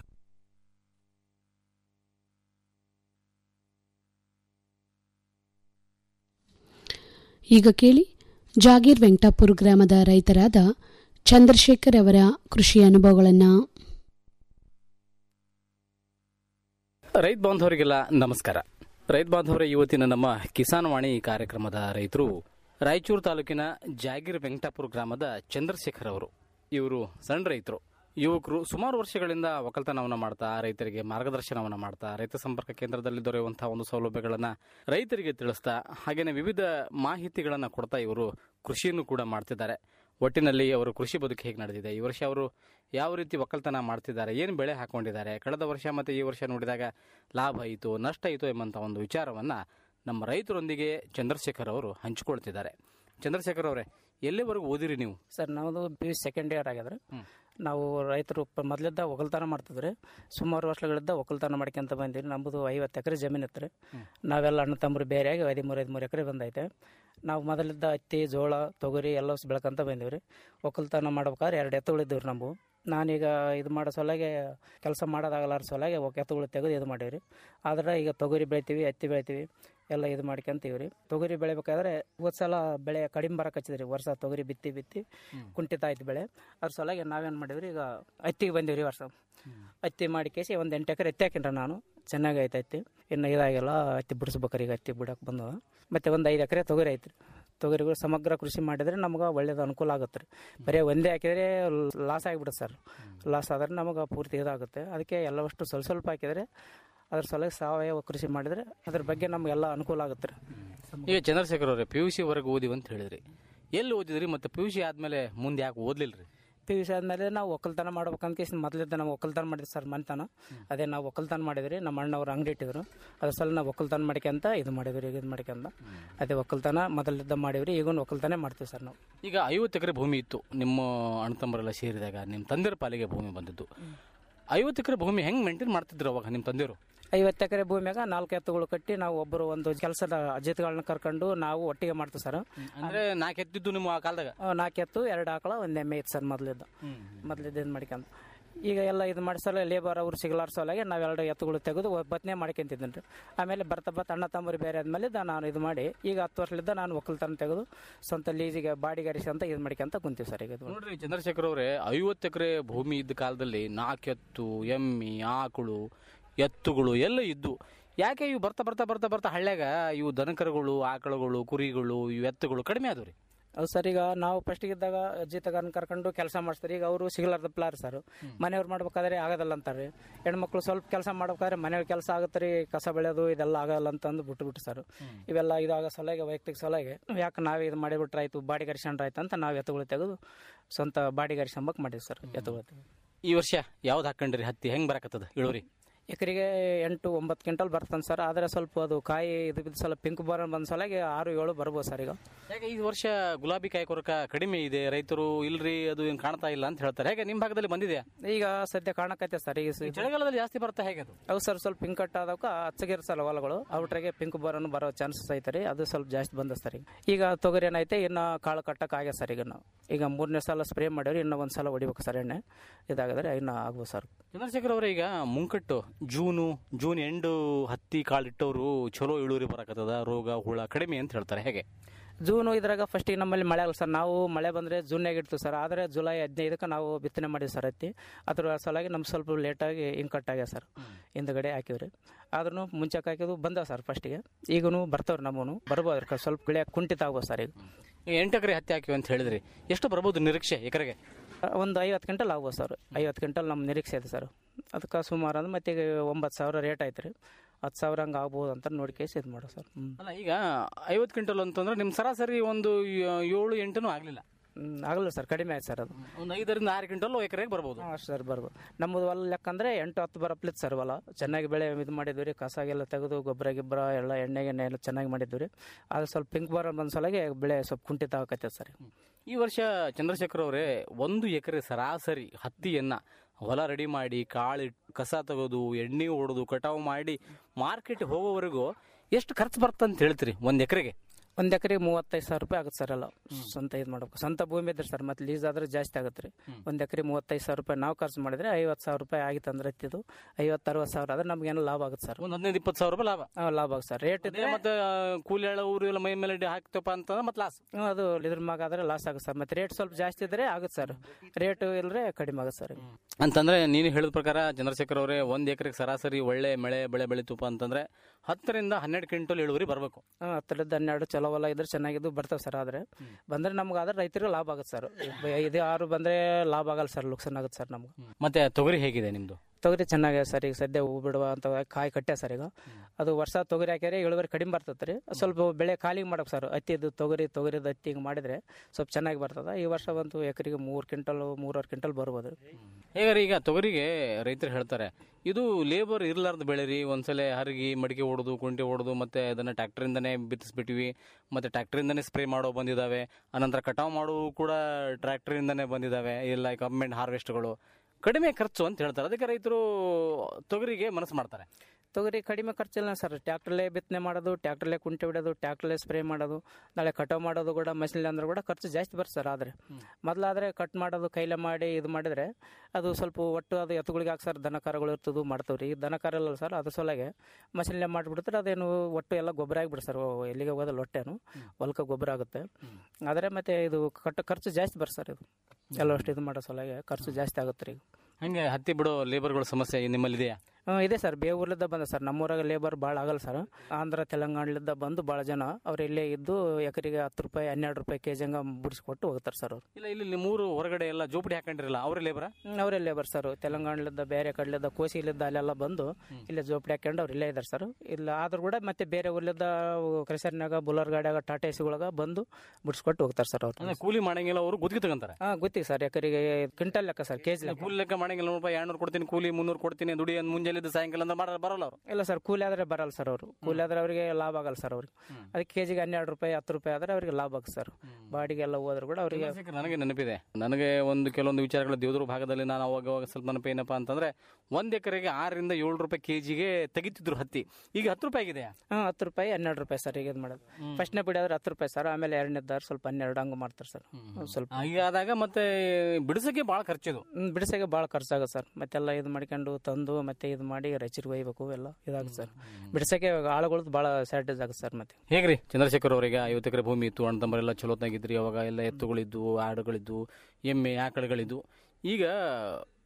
ಈಗ ಕೇಳಿ ಜಾಗೀರ್ ವೆಂಕಟಾಪುರ ಗ್ರಾಮದ ರೈತರಾದ ಚಂದ್ರಶೇಖರ್ ಅವರ ಕೃಷಿ ಅನುಭವಗಳನ್ನು ರೈತ ಬಾಂಧವರಿಗೆಲ್ಲ ನಮಸ್ಕಾರ ರೈತ ಬಾಂಧವರ ಇವತ್ತಿನ ನಮ್ಮ ಕಿಸಾನ್ ವಾಣಿ ಕಾರ್ಯಕ್ರಮದ ರೈತರು ರಾಯಚೂರು ತಾಲೂಕಿನ ಜಾಗೀರ್ ವೆಂಕಟಾಪುರ ಗ್ರಾಮದ ಚಂದ್ರಶೇಖರ್ ಅವರು ಇವರು ಸಣ್ಣ ರೈತರು ಯುವಕರು ಸುಮಾರು ವರ್ಷಗಳಿಂದ ಒಕ್ಕಲ್ತನವನ್ನು ಮಾಡ್ತಾ ರೈತರಿಗೆ ಮಾರ್ಗದರ್ಶನವನ್ನು ಮಾಡ್ತಾ ರೈತ ಸಂಪರ್ಕ ಕೇಂದ್ರದಲ್ಲಿ ದೊರೆಯುವಂತಹ ಒಂದು ಸೌಲಭ್ಯಗಳನ್ನು ರೈತರಿಗೆ ತಿಳಿಸ್ತಾ ಹಾಗೆಯೇ ವಿವಿಧ ಮಾಹಿತಿಗಳನ್ನು ಕೊಡ್ತಾ ಇವರು ಕೃಷಿಯನ್ನು ಕೂಡ ಮಾಡ್ತಿದ್ದಾರೆ ಒಟ್ಟಿನಲ್ಲಿ ಅವರು ಕೃಷಿ ಬದುಕು ಹೇಗೆ ನಡೆದಿದೆ ಈ ವರ್ಷ ಅವರು ಯಾವ ರೀತಿ ಒಕ್ಕಲ್ತನ ಮಾಡ್ತಿದ್ದಾರೆ ಏನು ಬೆಳೆ ಹಾಕೊಂಡಿದ್ದಾರೆ ಕಳೆದ ವರ್ಷ ಮತ್ತು ಈ ವರ್ಷ ನೋಡಿದಾಗ ಲಾಭ ಆಯಿತು ನಷ್ಟ ಆಯಿತು ಎಂಬಂಥ ಒಂದು ವಿಚಾರವನ್ನು ನಮ್ಮ ರೈತರೊಂದಿಗೆ ಚಂದ್ರಶೇಖರ್ ಅವರು ಹಂಚಿಕೊಳ್ತಿದ್ದಾರೆ ಚಂದ್ರಶೇಖರ್ ಅವರೇ ಎಲ್ಲಿವರೆಗೂ ಓದಿರಿ ನೀವು ಸರ್ ನಮ್ಮದು ಪಿ ಯು ಸೆಕೆಂಡ್ ಇಯರ್ ಆಗ್ಯದ್ರಿ ನಾವು ರೈತರು ಪ- ಮೊದ್ಲಿದ್ದ ಒಕ್ಕಲ್ತನ ಮಾಡ್ತಿದ್ರಿ ಸುಮಾರು ವರ್ಷಗಳಿಂದ ಒಕ್ಕಲ್ತನ ಮಾಡ್ಕೊಂತ ಬಂದಿರಿ ನಮ್ಮದು ಐವತ್ತು ಎಕರೆ ಜಮೀನು ಇತ್ತು ರೀ ನಾವೆಲ್ಲ ಅಣ್ಣ ತಮ್ಮರು ಬೇರೆಯಾಗಿ ಹದಿಮೂರು ಹದಿಮೂರು ಎಕರೆ ಬಂದೈತೆ ನಾವು ಮೊದಲಿದ್ದ ಹತ್ತಿ ಜೋಳ ತೊಗರಿ ಎಲ್ಲ ಬೆಳ್ಕೊಂತ ಬಂದೀವಿ ರೀ ಒಕ್ಕಲ್ತನ ಮಾಡ್ಬೇಕಾದ್ರೆ ಎರಡು ಎತ್ತುಗಳಿದ್ದವು ರೀ ನಮ್ಮವು ನಾನೀಗ ಇದು ಮಾಡೋ ಸಲುವಾಗಿ ಕೆಲಸ ಮಾಡೋದಾಗಲಾರ ಸಲುವಾಗಿ ಒಕ್ಕ ಎತ್ತುಗಳು ತೆಗೆದು ಇದು ಮಾಡೀವಿ ರೀ ಆದ್ರೆ ಈಗ ತೊಗರಿ ಬೆಳಿತೀವಿ ಹತ್ತಿ ಬೆಳಿತೀವಿ ಎಲ್ಲ ಇದು ಮಾಡ್ಕೊಂತೀವಿ ರೀ ತೊಗರಿ ಬೆಳಿಬೇಕಾದ್ರೆ ಹೋದ ಸಲ ಬೆಳೆ ಕಡಿಮೆ ಬರಕ್ಕೆ ಹಚ್ಚಿದ್ರಿ ವರ್ಷ ತೊಗರಿ ಬಿತ್ತಿ ಬಿತ್ತಿ ಕುಂಠಿತ ಆಯ್ತು ಬೆಳೆ ಅದ್ರ ಸಲುವಾಗಿ ನಾವೇನು ಮಾಡೀವಿ ಈಗ ಹತ್ತಿಗೆ ಬಂದೀವಿ ರೀ ವರ್ಷ ಹತ್ತಿ ಮಾಡಿ ಕೇಸಿ ಒಂದು ಎಂಟು ಎಕರೆ ಹತ್ತಿ ಹಾಕಿನ್ರಿ ನಾನು ಚೆನ್ನಾಗಿ ಐತೆ ಹತ್ತಿ ಇನ್ನು ಇದಾಗಿಲ್ಲ ಹತ್ತಿ ಬಿಡಿಸ್ಬೇಕಾರೆ ಈಗ ಹತ್ತಿ ಬಿಡಕ್ಕೆ ಬಂದವ ಮತ್ತು ಒಂದು ಐದು ಎಕರೆ ತೊಗರಿ ಐತ್ರಿ ತೊಗರಿಗಳು ಸಮಗ್ರ ಕೃಷಿ ಮಾಡಿದ್ರೆ ನಮ್ಗೆ ಒಳ್ಳೇದು ಅನುಕೂಲ ಆಗುತ್ತೆ ರೀ ಬರೀ ಒಂದೇ ಹಾಕಿದರೆ ಲಾಸ್ ಆಗಿಬಿಡುತ್ತೆ ಸರ್ ಲಾಸ್ ಆದರೆ ನಮಗೆ ಪೂರ್ತಿ ಇದಾಗುತ್ತೆ ಅದಕ್ಕೆ ಎಲ್ಲವಷ್ಟು ಸ್ವಲ್ಪ ಸ್ವಲ್ಪ ಹಾಕಿದರೆ ಅದ್ರ ಸಲುವಾಗಿ ಸಾವಯವ ಕೃಷಿ ಮಾಡಿದರೆ ಅದ್ರ ಬಗ್ಗೆ ನಮಗೆಲ್ಲ ಅನುಕೂಲ ಆಗುತ್ತೆ ರೀ ಈಗ ಚಂದ್ರಶೇಖರ್ ಅವರೇ ಪಿ ಯು ಸಿ ವರೆಗೆ ಓದಿವಿ ಅಂತ ಹೇಳಿದ್ರಿ ಎಲ್ಲಿ ಓದಿದ್ರಿ ಮತ್ತು ಪಿ ಯು ಸಿ ಆದಮೇಲೆ ಮುಂದೆ ಯಾಕೆ ಓದಲಿಲ್ಲ ರೀ ಪಿ ಯು ಸಿ ಆದಮೇಲೆ ನಾವು ಒಕ್ಕಲ್ತನ ಮಾಡ್ಬೇಕಂತ ಕೇಸ್ ಮೊದಲಿದ್ದ ನಾವು ಒಕ್ಕಲ್ತನ ಮಾಡಿದ್ವಿ ಸರ್ ಮನೆತನ ಅದೇ ನಾವು ಒಕ್ಕಲ್ತನ ಮಾಡಿದ್ರಿ ನಮ್ಮ ಅಣ್ಣವ್ರು ಅಂಗಡಿ ಇಟ್ಟಿದ್ರು ಅದ್ರ ಸಲ ನಾವು ಒಕ್ಕಲ್ತನ ಮಾಡ್ಕೊಂತ ಇದು ಮಾಡಿದ್ರಿ ಈಗ ಇದು ಮಾಡ್ಕೊಂತ ಅದೇ ಒಕ್ಕಲ್ತನ ಮೊದಲಿದ್ದ ಮಾಡಿವ್ರಿ ಈಗೂ ಒಕ್ಕಲ್ತನೇ ಮಾಡ್ತೀವಿ ಸರ್ ನಾವು ಈಗ ಐವತ್ತು ಎಕರೆ ಭೂಮಿ ಇತ್ತು ನಿಮ್ಮ ಅಣ್ಣ ತಮ್ಮರೆಲ್ಲ ಸೇರಿದಾಗ ನಿಮ್ಮ ತಂದೆಯ ಪಾಲಿಗೆ ಭೂಮಿ ಬಂದಿದ್ದು ಐವತ್ತು ಎಕರೆ ಭೂಮಿ ಹೆಂಗೆ ಮೇಂಟೈನ್ ಮಾಡ್ತಿದ್ರು ಅವಾಗ ನಿಮ್ಮ ತಂದೆಯವರು ಐವತ್ತು ಎಕರೆ ಭೂಮಿಯಾಗ ನಾಲ್ಕು ಎತ್ತುಗಳು ಕಟ್ಟಿ ನಾವು ಒಬ್ಬರು ಒಂದು ಕೆಲಸದ ಅಜಿತ್ಗಳನ್ನ ಕರ್ಕೊಂಡು ನಾವು ಒಟ್ಟಿಗೆ ಮಾಡ್ತೀವಿ ಸರ್ ಅಂದ್ರೆ ನಾಲ್ಕು ಎತ್ತಿದ್ದು ನಿಮ್ಮ ಆ ಕಾಲದಾಗ ನಾಲ್ಕು ಎತ್ತು ಎರಡು ಆಕಳ ಒಂದು ಎಮ್ಮೆ ಇತ್ತು ಸರ್ ಮೊದಲಿದ್ದ ಮೊದಲಿದ್ದ ಇದು ಮಾಡ್ಕೊಂತ ಈಗ ಎಲ್ಲ ಇದು ಮಾಡಿಸಲ ಲೇಬರ್ ಅವ್ರು ಸಿಗಲಾರ ಸಲುವಾಗಿ ನಾವೆರಡು ಎತ್ತುಗಳು ತೆಗೆದು ಒಬ್ಬತ್ತನೇ ಮಾಡ್ಕೊಂತಿದ್ದೀನಿ ರೀ ಆಮೇಲೆ ಬರ್ತಾ ಬರ್ತಾ ಅಣ್ಣ ತಮ್ಮರು ಬೇರೆ ಆದ್ಮೇಲೆ ದ- ನಾನು ಇದು ಮಾಡಿ ಈಗ ಹತ್ತು ವರ್ಷದಿಂದ ನಾನು ಒಕ್ಕಲ್ತನ ತೆಗೆದು ಸ್ವಂತ ಲೀಸಿಗೆ ಬಾಡಿಗಾರಿಸಿ ಅಂತ ಇದು ಮಾಡ್ಕೊಂತ ಕುಂತೀವಿ ಸರ್ ಈಗ ಇದು ನೋಡ್ರಿ ಚಂದ್ರಶೇಖರ್ ಅವರೇ ಐವತ್ತು ಎಕರೆ ಭೂಮಿ ಇದ್ದ ಕಾಲದಲ್ಲಿ ನಾಲ್ಕು ಎತ್ತು ಎಮ್ಮಿ ಆಕಳು ಎತ್ತುಗಳು ಎಲ್ಲ ಇದ್ದು ಯಾಕೆ ಇವು ಬರ್ತಾ ಬರ್ತಾ ಬರ್ತಾ ಬರ್ತಾ ಹಳ್ಳ್ಯಾಗ ಇವು ದನಕರುಗಳು ಆಕಳುಗಳು ಕುರಿಗಳು ಇವು ಎತ್ತುಗಳು ಕಡಿಮೆ ಆದವು ರೀ ಹೌದು ಸರ್ ಈಗ ನಾವು ಫಸ್ಟಿಗೆ ಇದ್ದಾಗ ಅಜ್ಜಿ ತಗನ್ ಕರ್ಕೊಂಡು ಕೆಲಸ ಮಾಡ್ತಾರೆ ಈಗ ಅವರು ಸಿಗಲಾರ್ದ ಪ್ಲಾರ್ ಸರ್ ಮನೆಯವ್ರು ಮಾಡ್ಬೇಕಾದ್ರೆ ಆಗೋದಲ್ಲ ಅಂತಾರೆ ಹೆಣ್ಮಕ್ಳು ಸ್ವಲ್ಪ ಕೆಲಸ ಮಾಡ್ಬೇಕಾದ್ರೆ ಮನೆಯವ್ರ ಕೆಲಸ ಆಗುತ್ತೆ ರೀ ಕಸ ಬೆಳೆಯೋದು ಇದೆಲ್ಲ ಆಗಲ್ಲ ಅಂತಂದು ಬಿಟ್ಟು ಬಿಟ್ಟು ಸರ್ ಇವೆಲ್ಲ ಇದಾಗ ಸಲಹೆಗೆ ವೈಯಕ್ತಿಕ ಸಲಹೆಗೆ ಯಾಕೆ ನಾವೇ ಇದು ಮಾಡಿಬಿಟ್ರೆ ಆಯ್ತು ಬಾಡಿ ಗರಿಸ್ಕೊಂಡ್ರೆ ಆಯ್ತು ಅಂತ ನಾವು ಎತ್ತುಗಳು ತೆಗೆದು ಸ್ವಂತ ಬಾಡಿ ಗರಿಸ್ಕೊಂಬಕ್ ಮಾಡಿದ್ವಿ ಸರ್ ಎತ್ತುಗಳು ತೆಗೆದು. ಈ ವರ್ಷ ಯಾವ್ದು ಹಾಕೊಂಡ್ರಿ ಹತ್ತಿ ಹೆಂಗ್ ಬರಕತ್ತದ ಇಳುವರಿ ಎಕರೆಗೆ ಎಂಟು ಒಂಬತ್ತು ಕ್ವಿಂಟಲ್ ಬರ್ತಂತ ಸರ್ ಆದರೆ ಸ್ವಲ್ಪ ಅದು ಕಾಯಿ ಇದು ಬಿದ್ದು ಸ್ವಲ್ಪ ಪಿಂಕ್ ಬರೋ ಬಂದ ಸಲಗೆ ಆರು ಏಳು ಬರ್ಬೋದು ಸರ್ ಈಗ ಯಾಕೆ ಈ ವರ್ಷ ಗುಲಾಬಿ ಕಾಯಿ ಕೊರಕ ಕಡಿಮೆ ಇದೆ ರೈತರು ಇಲ್ರಿ ಅದು ಏನ್ ಕಾಣ್ತಾ ಇಲ್ಲ ಅಂತ ಹೇಳ್ತಾರೆ ಹೇಗೆ ನಿಮ್ ಭಾಗದಲ್ಲಿ ಬಂದಿದೆ ಈಗ ಸದ್ಯ ಕಾಣಕತ್ತೆ ಸರ್ ಈಗ ಸ- ಚಳಿಗಾಲದಲ್ಲಿ ಜಾಸ್ತಿ ಬರ್ತಾ ಹೇಗೆ ಅದು ಅವು ಸರ್ ಸ್ವಲ್ಪ ಪಿಂಕ್ ಕಟ್ ಆದಕ್ಕ ಹಚ್ಚಗಿರ್ಸಲ್ಲ ಹೊಲಗಳು ಔಟ್ರಾಗೆ ಪಿಂಕ್ ಬರೋನು ಬರೋ ಚಾನ್ಸಸ್ ಐತೆ ರೀ ಅದು ಸ್ವಲ್ಪ ಜಾಸ್ತಿ ಬಂದ ಸರ್ ಈಗ ಈಗ ತೊಗರಿ ಏನೈತೆ ಇನ್ನು ಕಾಳು ಕಟ್ಟಕ್ಕೆ ಆಗ್ಯದ ಸರ್ ಈಗ ನಾವು ಈಗ ಮೂರನೇ ಸಲ ಸ್ಪ್ರೇ ಮಾಡಿವ್ರಿ ಇನ್ನೂ ಒಂದು ಸಲ ಹೊಡಿಬೇಕು ಸರ್ ಎಣ್ಣೆ ಇದಾಗದ್ರೆ ಇನ್ನು ಆಗ್ಬೋದು ಸರ್ ಚಂದ್ರಶೇಖರ್ ಅವರೇ ಈಗ ಮುಂಕಟ್ಟು ಜೂನು ಜೂನ್ ಎಂಡು ಹತ್ತಿ ಕಾಳಿಟ್ಟವರು ಚಲೋ ಇಳುವರಿ ಬರಕತ್ತದ ರೋಗ ಹುಳ ಕಡಿಮೆ ಅಂತ ಹೇಳ್ತಾರೆ ಹೇಗೆ ಜೂನು ಇದ್ರಾಗ ಫಸ್ಟಿಗೆ ನಮ್ಮಲ್ಲಿ ಮಳೆ ಆಗಲ್ಲ ಸರ್ ನಾವು ಮಳೆ ಬಂದರೆ ಜೂನ್ಯಾಗ ಇಡ್ತೀವಿ ಸರ್ ಆದರೆ ಜುಲೈ ಹದಿನೈದಕ್ಕೆ ನಾವು ಬಿತ್ತನೆ ಮಾಡಿವಿ ಸರ್ ಹತ್ತಿ ಅದ್ರ ಸಲುವಾಗಿ ನಮ್ಗೆ ಸ್ವಲ್ಪ ಲೇಟಾಗಿ ಹಿಂಗೆ ಕಟ್ ಆಗ್ಯಾವ ಸರ್ ಹಿಂದ್ಗಡೆ ಹಾಕಿವ್ರಿ ಆದ್ರೂ ಮುಂಚೆಗೆ ಹಾಕಿದ್ದು ಬಂದವ ಸರ್ ಫಸ್ಟಿಗೆ ಈಗೂ ಬರ್ತಾವ್ರಿ ನಮ್ಮನು ಬರ್ಬೋದು ರೀ ಸ್ವಲ್ಪ ಗಿಳಿಯ ಕುಂಠಿತ ಆಗ್ಬೋದು ಸರ್ ಈಗ ಈಗ ಎಂಟು ಎಕರೆ ಹತ್ತಿ ಹಾಕಿವಿ ಅಂತ ಹೇಳಿದ್ರಿ ಎಷ್ಟು ಬರ್ಬೋದು ನಿರೀಕ್ಷೆ ಎಕರೆಗೆ ಒಂದು ಐವತ್ತು ಕ್ವಿಂಟಲ್ ಆಗ್ಬೋದು ಸರ್ ಐವತ್ತು ಕ್ವಿಂಟಲ್ ನಮ್ಮ ನಿರೀಕ್ಷೆ ಇದೆ ಸರ್ ಅದಕ್ಕೆ ಸುಮಾರು ಅಂದ್ರೆ ಮತ್ತೆ ಈಗ ಒಂಬತ್ತು ಸಾವಿರ ರೇಟ್ ಆಯ್ತು ರೀ ಹತ್ತು ಸಾವಿರ ಹಂಗೆ ಆಗ್ಬೋದು ಅಂತ ನೋಡ್ಕೇಸಿ ಇದು ಮಾಡೋ ಸರ್ ಹ್ಞೂ ಅಲ್ಲ ಈಗ ಐವತ್ತು ಕ್ವಿಂಟಲ್ ಅಂತಂದ್ರೆ ನಿಮ್ ಸರಾಸರಿ ಒಂದು ಯ- ಏಳು ಎಂಟುನೂ ಆಗ್ಲಿಲ್ಲ ಆಗಲ್ಲ ಸರ್ ಕಡಿಮೆ ಆಯ್ತು ಸರ್ ಅದು ಒಂದು ಐದರಿಂದ ಆರು ಕ್ವಿಂಟಲ್ ಎಕರೆಗೆ ಬರ್ಬೋದು ಅಷ್ಟು ಸರ್ ಬರ್ಬೋದು ನಮ್ಮದು ಹೊಲ ಲೆಕ್ಕ ಅಂದರೆ ಎಂಟು ಹತ್ತು ಬರಪ್ಲಿತ್ತು ಸರ್ ಹೊಲ ಚೆನ್ನಾಗಿ ಬೆಳೆ ಇದು ಮಾಡಿದ್ವಿ ರೀ ಕಸಾಗೆಲ್ಲ ತೆಗೆದು ಗೊಬ್ಬರ ಗಿಬ್ಬರ ಎಲ್ಲ ಎಣ್ಣೆ ಗಿಣ್ಣೆ ಎಲ್ಲ ಚೆನ್ನಾಗಿ ಮಾಡಿದ್ವಿ ರೀ ಅದು ಸ್ವಲ್ಪ ಪಿಂಕ್ ಬರೋ ಬಂದ ಸಲಗೆ ಬೆಳೆ ಸ್ವಲ್ಪ ಕುಂಠಿತ ಆಗತ್ತೆ ಸರ್ ಈ ವರ್ಷ ಚಂದ್ರಶೇಖರ್ ಅವರೇ ಒಂದು ಎಕರೆ ಸರಾಸರಿ ಹತ್ತಿಯನ್ನ ಹೊಲ ರೆಡಿ ಮಾಡಿ ಕಾಳಿ ಕಸ ತೆಗೆದು ಎಣ್ಣೆ ಹೊಡೆದು ಕಟಾವು ಮಾಡಿ ಮಾರ್ಕೆಟ್ ಹೋಗೋವರೆಗೂ ಎಷ್ಟು ಖರ್ಚು ಬರ್ತಂತ ಹೇಳ್ತೀರಿ ಒಂದು ಎಕರೆಗೆ ಒಂದು ಎಕರೆಗೆ ಮೂವತ್ತೈದು ಸಾವಿರ ರೂಪಾಯಿ ಆಗುತ್ತೆ ಸರ್ ಎಲ್ಲ ಸ್ವಂತ ಇದು ಮಾಡ್ಬೇಕು ಸ್ವಂತ ಭೂಮಿ ಇದ್ರೆ ಸರ್ ಮತ್ತೆ ಲೀಸ್ ಆದ್ರೆ ಜಾಸ್ತಿ ಆಗುತ್ತೆ ರೀ ಒಂದು ಎಕರೆ ಮೂವತ್ತೈದು ಸಾವಿರ ರೂಪಾಯಿ ನಾವು ಖರ್ಚು ಮಾಡಿದ್ರೆ ಐವತ್ತು ಸಾವಿರ ರೂಪಾಯಿ ಆಗಿತ್ತು ಅಂದ್ರೆ ಎತ್ತಿದ್ದು ಐವತ್ತು ಅರವತ್ತು ಸಾವಿರ ಆದ್ರೆ ನಮ್ಗೇನೋ ಲಾಭ ಆಗುತ್ತೆ ಸರ್ ಒಂದು ಹದಿನೈದು ಇಪ್ಪತ್ತು ಸಾವಿರ ರೂಪಾಯಿ ಲಾಭ ಹಾಂ ಲಾಭ ಆಗುತ್ತೆ ಸರ್ ರೇಟ್ ಇದ್ರೆ ಮತ್ತೆ ಆ, ಕೂಲಿ ಆಳು ಊರು ಎಲ್ಲ ಮೈ ಮೇಲೆ ಹಾಕ್ತಪ್ಪ ಅಂತಂದ್ರೆ ಮತ್ತೆ ಲಾಸ್ ಹ್ಮ್, ಅದು ಇದ್ರ ಮ್ಯಾಗ ಆದ್ರೆ ಲಾಸ್ ಆಗುತ್ತೆ ಸರ್ ಮತ್ತೆ ರೇಟ್ ಸ್ವಲ್ಪ ಜಾಸ್ತಿ ಇದ್ರೆ ಆಗುತ್ತೆ ಸರ್ ರೇಟ್ ಇಲ್ಲರೆ ಕಡಿಮೆ ಆಗುತ್ತೆ ಸರ್ ಅಂತಂದ್ರೆ ನೀನು ಹೇಳಿದ ಪ್ರಕಾರ ಚಂದ್ರಶೇಖರ್ ಅವರೇ ಒಂದ್ ಎಕರೆಗೆ ಸರಾಸರಿ ಒಳ್ಳೆ ಮಳೆ ಬೆಳೆ ಬೆಳಿತಪ್ಪ ಅಂತಂದ್ರೆ ಹತ್ತರಿಂದ ಹನ್ನೆರಡು ಕ್ವಿಂಟಲ್ ಇಳುವರಿ ಬರಬೇಕು ಹ್ಮ್, ಹತ್ತರಿಂದ ಹನ್ನೆರಡು ಚಲೋ ಹೊಲ ಇದ್ರೆ ಚೆನ್ನಾಗಿದ್ದು ಬರ್ತವೆ ಸರ್ ಆದ್ರೆ ಬಂದ್ರೆ ನಮ್ಗೆ ಆದ್ರೆ ರೈತರಿಗೆ ಲಾಭ ಆಗುತ್ತೆ ಸರ್ ಐದು ಆರು ಬಂದ್ರೆ ಲಾಭ ಆಗಲ್ಲ ಸರ್ ಲುಕ್ಸಾನ್ ಆಗುತ್ತೆ ಸರ್ ನಮ್ಗೆ ಮತ್ತೆ ತೊಗರಿ ಹೇಗಿದೆ ನಿಮ್ದು ತೊಗರಿ ಚೆನ್ನಾಗಿದೆ ಸರ್ ಈಗ ಸದ್ಯ ಹೂ ಬಿಡುವ ಅಂತ ಕಾಯಿ ಕಟ್ಟೆ ಸರ್ ಈಗ ಅದು ವರ್ಷ ತೊಗರಿ ಹಾಕ್ಯಾರೆ ಇಳುವರಿ ಕಡಿಮೆ ಬರ್ತದೆ ರೀ ಸ್ವಲ್ಪ ಬೆಳೆ ಖಾಲಿಗೆ ಮಾಡಬೇಕು ಸರ್ ಹತ್ತಿದು ತೊಗರಿ ತೊಗರಿದ ಹತ್ತಿ ಹಿಂಗೆ ಮಾಡಿದ್ರೆ ಸ್ವಲ್ಪ ಚೆನ್ನಾಗಿ ಬರ್ತದೆ ಈ ವರ್ಷ ಒಂದು ಎಕರೆಗೆ ಮೂರು ಕ್ವಿಂಟಲ್ ಮೂರುವರೆ ಕ್ವಿಂಟಲ್ ಬರ್ಬೋದು ರೀ ಹೇಗಾರೆ ಈಗ ತೊಗರಿಗೆ ರೈತರು ಹೇಳ್ತಾರೆ ಇದು ಲೇಬರ್ ಇರ್ಲಾರ್ದ ಬೆಳೆ ರೀ ಒಂದ್ಸಲ ಹರಗಿ ಮಡಿಕೆ ಹೊಡೆದು ಕುಂಟೆ ಹೊಡೆದು ಮತ್ತೆ ಅದನ್ನ ಟ್ರ್ಯಾಕ್ಟರಿಂದನೇ ಬಿತ್ತಿಸ್ಬಿಟ್ಟಿವಿ ಮತ್ತೆ ಟ್ರ್ಯಾಕ್ಟರಿಂದನೇ ಸ್ಪ್ರೇ ಮಾಡೋ ಬಂದಿದ್ದಾವೆ ಅನಂತರ ಕಟಾವ್ ಮಾಡೋ ಕೂಡ ಟ್ರ್ಯಾಕ್ಟರಿಂದನೇ ಬಂದಿದ್ದಾವೆ ಇಲ್ಲ ಗವರ್ಮೆಂಟ್ ಹಾರ್ವೆಸ್ಟ್ಗಳು ಕಡಿಮೆ ಖರ್ಚು ಅಂತ ಹೇಳ್ತಾರೆ ಅದಕ್ಕೆ ರೈತರು ತೊಗರಿಗೆ ಮನಸ್ಸು ಮಾಡ್ತಾರೆ ತೊಗರಿ ಕಡಿಮೆ ಖರ್ಚಿಲ್ಲ ಸರ್ ಟ್ಯಾಕ್ಟ್ರಲ್ಲೇ ಬಿತ್ತನೆ ಮಾಡೋದು ಟ್ಯಾಕ್ಟ್ರಲ್ಲೇ ಕುಂಟೆ ಬಿಡೋದು ಟ್ಯಾಕ್ಟ್ರಲ್ಲೇ ಸ್ಪ್ರೇ ಮಾಡೋದು ನಾಳೆ ಕಟಾವ್ ಮಾಡೋದು ಕೂಡ ಮಷಿನ್ ಅಂದ್ರೆ ಕೂಡ ಖರ್ಚು ಜಾಸ್ತಿ ಬರ್ತದೆ ಸರ್ ಆದರೆ ಮೊದಲಾದರೆ ಕಟ್ ಮಾಡೋದು ಕೈಲೇ ಮಾಡಿ ಇದು ಮಾಡಿದ್ರೆ ಅದು ಸ್ವಲ್ಪ ಒಟ್ಟು ಅದು ಎತ್ತುಗಳಿಗೆ ಹಾಕಿ ಸರ್ ದನ ಕರುಗಳು ಇರ್ತದೆ ಮಾಡ್ತಾವೆ ರೀ ದನ ಕರ ಇಲ್ಲ ಸರ್ ಅದ್ರ ಸಲಗೆ ಮಷಿನ್ಲೇ ಮಾಡಿಬಿಡ್ತಾರೆ ಅದೇನು ಒಟ್ಟು ಎಲ್ಲ ಗೊಬ್ಬರ ಆಗಿಬಿಡು ಸರ್ ಎಲ್ಲಿಗೆ ಹೋಗೋದಲ್ಲ ಹೊಟ್ಟೆನು ಹೊಲಕ್ಕೆ ಗೊಬ್ಬರ ಆಗುತ್ತೆ ಆದರೆ ಮತ್ತೆ ಇದು ಕಟ್ಟು ಖರ್ಚು ಜಾಸ್ತಿ ಬರ್ತದೆ ಸರ್ ಇದು ಎಲ್ಲ ಅಷ್ಟು ಇದು ಮಾಡೋ ಸಲಗೆ ಖರ್ಚು ಜಾಸ್ತಿ ಆಗುತ್ತೆ ರೀ ಈಗ ಹಂಗೆ ಹತ್ತಿ ಬಿಡೋ ಲೇಬರ್ಗಳ ಸಮಸ್ಯೆ ನಿಮ್ಮಲ್ಲಿ ಇದೆಯಾ ಹ್ಮ್, ಇದೆ ಸರ್ ಬೇವೂರ್ಲಿದ್ದ ಬಂದ ಸರ್ ನಮ್ಮೂರಾಗ ಲೇಬರ್ ಭಾಳ ಆಗಲ್ಲ ಸರ್ ಆಂಧ್ರ ತೆಲಂಗಾಣಲಿದ್ದ ಬಂದು ಭಾಳ ಜನ ಅವ್ರು ಇಲ್ಲೇ ಇದ್ದು ಎಕರೆಗೆ ಹತ್ತು ರೂಪಾಯಿ ಹನ್ನೆರಡು ರೂಪಾಯಿ ಕೆ ಜಿ ಹಂಗೆ ಬಿಡಿಸ್ಕೊಟ್ಟು ಹೋಗ್ತಾರೆ ಸರ್ ಅವ್ರು ಇಲ್ಲ ಇಲ್ಲಿ ಇಲ್ಲಿ ಮೂರು ಹೊರಗಡೆ ಎಲ್ಲ ಜೋಪಡಿ ಹಾಕೊಂಡಿರಲ್ಲ ಅವರೇ ಲೇಬರ ಹ್ಮ್, ಅವರೇ ಲೇಬರ್ ಸರ್ ತೆಲಂಗಾಣಲಿದ್ದ ಬೇರೆ ಕಡೆಲಿದ್ದ ಕೋಸಿಲಿದ್ದ ಅಲ್ಲೆಲ್ಲ ಬಂದು ಇಲ್ಲೇ ಜೋಪಡಿ ಹಾಕೊಂಡು ಅವ್ರು ಇಲ್ಲೇ ಇದ್ದಾರೆ ಸರ್ ಇಲ್ಲ ಆದ್ರೂ ಕೂಡ ಮತ್ತೆ ಬೇರೆ ಊರ್ಲಿದ್ದ ಕ್ರೆಸರ್ನಾಗ ಬುಲರ್ ಗಾಡಿಯಾಗ ಟಾಟಾ ಎಸಿಗಳಾಗ ಬಂದು ಬಿಡಿಸ್ಕೊಟ್ಟು ಹೋಗ್ತಾರೆ ಸರ್ ಅವ್ರು ಅಂದ್ರೆ ಕೂಲಿ ಮಾಡಂಗಿಲ್ಲ ಅವರು ಗುತ್ತಿಗೆ ತಗೊಂತಾರೆ ಹಾಂ ಗೊತ್ತಿಗೆ ಸರ್ ಎಕರೆಗೆ ಕ್ವಿಂಟಲ್ ಲೆಕ್ಕ ಸರ್ ಕೆ ಜಿ ಲೆಕ್ಕ ಕೂಲಿ ಲೆಕ್ಕ ಮಾಡಂಗಿಲ್ಲ ನೂರು ರೂಪಾಯಿ ಎರಡ್ನೂರು ಕೊಡ್ತೀನಿ ಕೂಲಿ ಮುನ್ನೂರು ಕೊಡ್ತೀನಿ ದುಡಿ ಅಂದ್ ಮುಂಜಾನೆ ಸಾಯಂಕಾಲ ಅಂದ್ರೆ ಬರ- ಬರಲ್ಲ ಅವರು ಇಲ್ಲ ಸರ್ ಕೂಲಿ ಆದ್ರೆ ಬರಲ್ಲ ಸರ್ ಅವರು ಕೂಲಿ ಆದ್ರೆ ಅವರಿಗೆ ಲಾಭ ಆಗಲ್ಲ ಸರ್ ಅವ್ರಿಗೆ ಅದಕ್ಕೆ ಕೆಜಿಗೆ ಹನ್ನೆರಡು ರೂಪಾಯಿ ಹತ್ತು ರೂಪಾಯಿ ಆದ್ರೆ ಅವರಿಗೆ ಲಾಭ ಆಗುತ್ತೆ ಸರ್ ಬಾಡಿಗೆ ಎಲ್ಲ ಹೋದ್ರೆ ಕೂಡ ಅವರಿಗೆ ಚಂದ್ರಶೇಖರ್, ನನಗೆ ನೆನಪಿದೆ ನನಗೆ ಒಂದು ಕೆಲವೊಂದು ವಿಚಾರಗಳು ದೇವದ್ರ ಭಾಗದಲ್ಲಿ ನಾನು ಅವಾಗ ಅವಾಗ ಸ್ವಲ್ಪ ನೆನಪು ಏನಪ್ಪಾ ಅಂತಂದ್ರೆ ಒಂದ್ ಎಕರೆಗೆ ಆರರಿಂದ ಏಳು ರೂಪಾಯಿ ಕೆಜಿಗೆ ತೆಗಿತಿದ್ರು ಹತ್ತಿ ಈಗ ಹತ್ತು ರೂಪಾಯಿ ಆಗಿದೆ ಹಾಂ ಹತ್ತು ರೂಪಾಯಿ ಹನ್ನೆರಡು ರೂಪಾಯಿ ಸರ್ ಈಗ ಇದು ಮಾಡೋದು ಫಸ್ಟ್ನೇ ಬಿಡೋದ್ರೆ ಹತ್ತು ರೂಪಾಯಿ ಸರ್ ಆಮೇಲೆ ಎರಡನೇದಾರು ಸ್ವಲ್ಪ ಹನ್ನೆರಡು ಹಂಗೆ ಮಾಡ್ತಾರೆ ಸರ್ ಸ್ವಲ್ಪ ಈಗ ಆದಾಗ ಮತ್ತೆ ಬಿಡಿಸಕ್ಕೆ ಬಹಳ ಖರ್ಚಿದು ಹ್ಮ್, ಬಿಡಿಸೋಕೆ ಭಾಳ ಖರ್ಚಾಗುತ್ತೆ ಸರ್ ಮತ್ತೆಲ್ಲ ಇದು ಮಾಡ್ಕೊಂಡು ತಂದು ಮತ್ತೆ ಇದು ಮಾಡಿ ರೈಚರಿಗೆ ಒಯ್ಬೇಕು ಎಲ್ಲ ಇದಾಗುತ್ತೆ ಸರ್ ಬಿಡಿಸೋಕೆ ಆಳುಗಳದ್ದು ಭಾಳ ಸ್ಯಾಟಿಸ್ ಆಗುತ್ತೆ ಸರ್ ಮತ್ತೆ ಹೇಗ್ರಿ ಚಂದ್ರಶೇಖರ್ ಅವರಿಗೆ ಐವತ್ತು ಎಕರೆ ಭೂಮಿ ಇತ್ತು ಅಣ್ಣ ತಮ್ಮರೆಲ್ಲ ಚಲೋತ್ನಾಗಿದ್ರಿ ಅವಾಗ ಎಲ್ಲ ಎತ್ತುಗಳಿದ್ವು ಆಡುಗಳಿದ್ವು ಎಮ್ಮೆ ಆಕಳುಗಳಿದ್ವು ಈಗ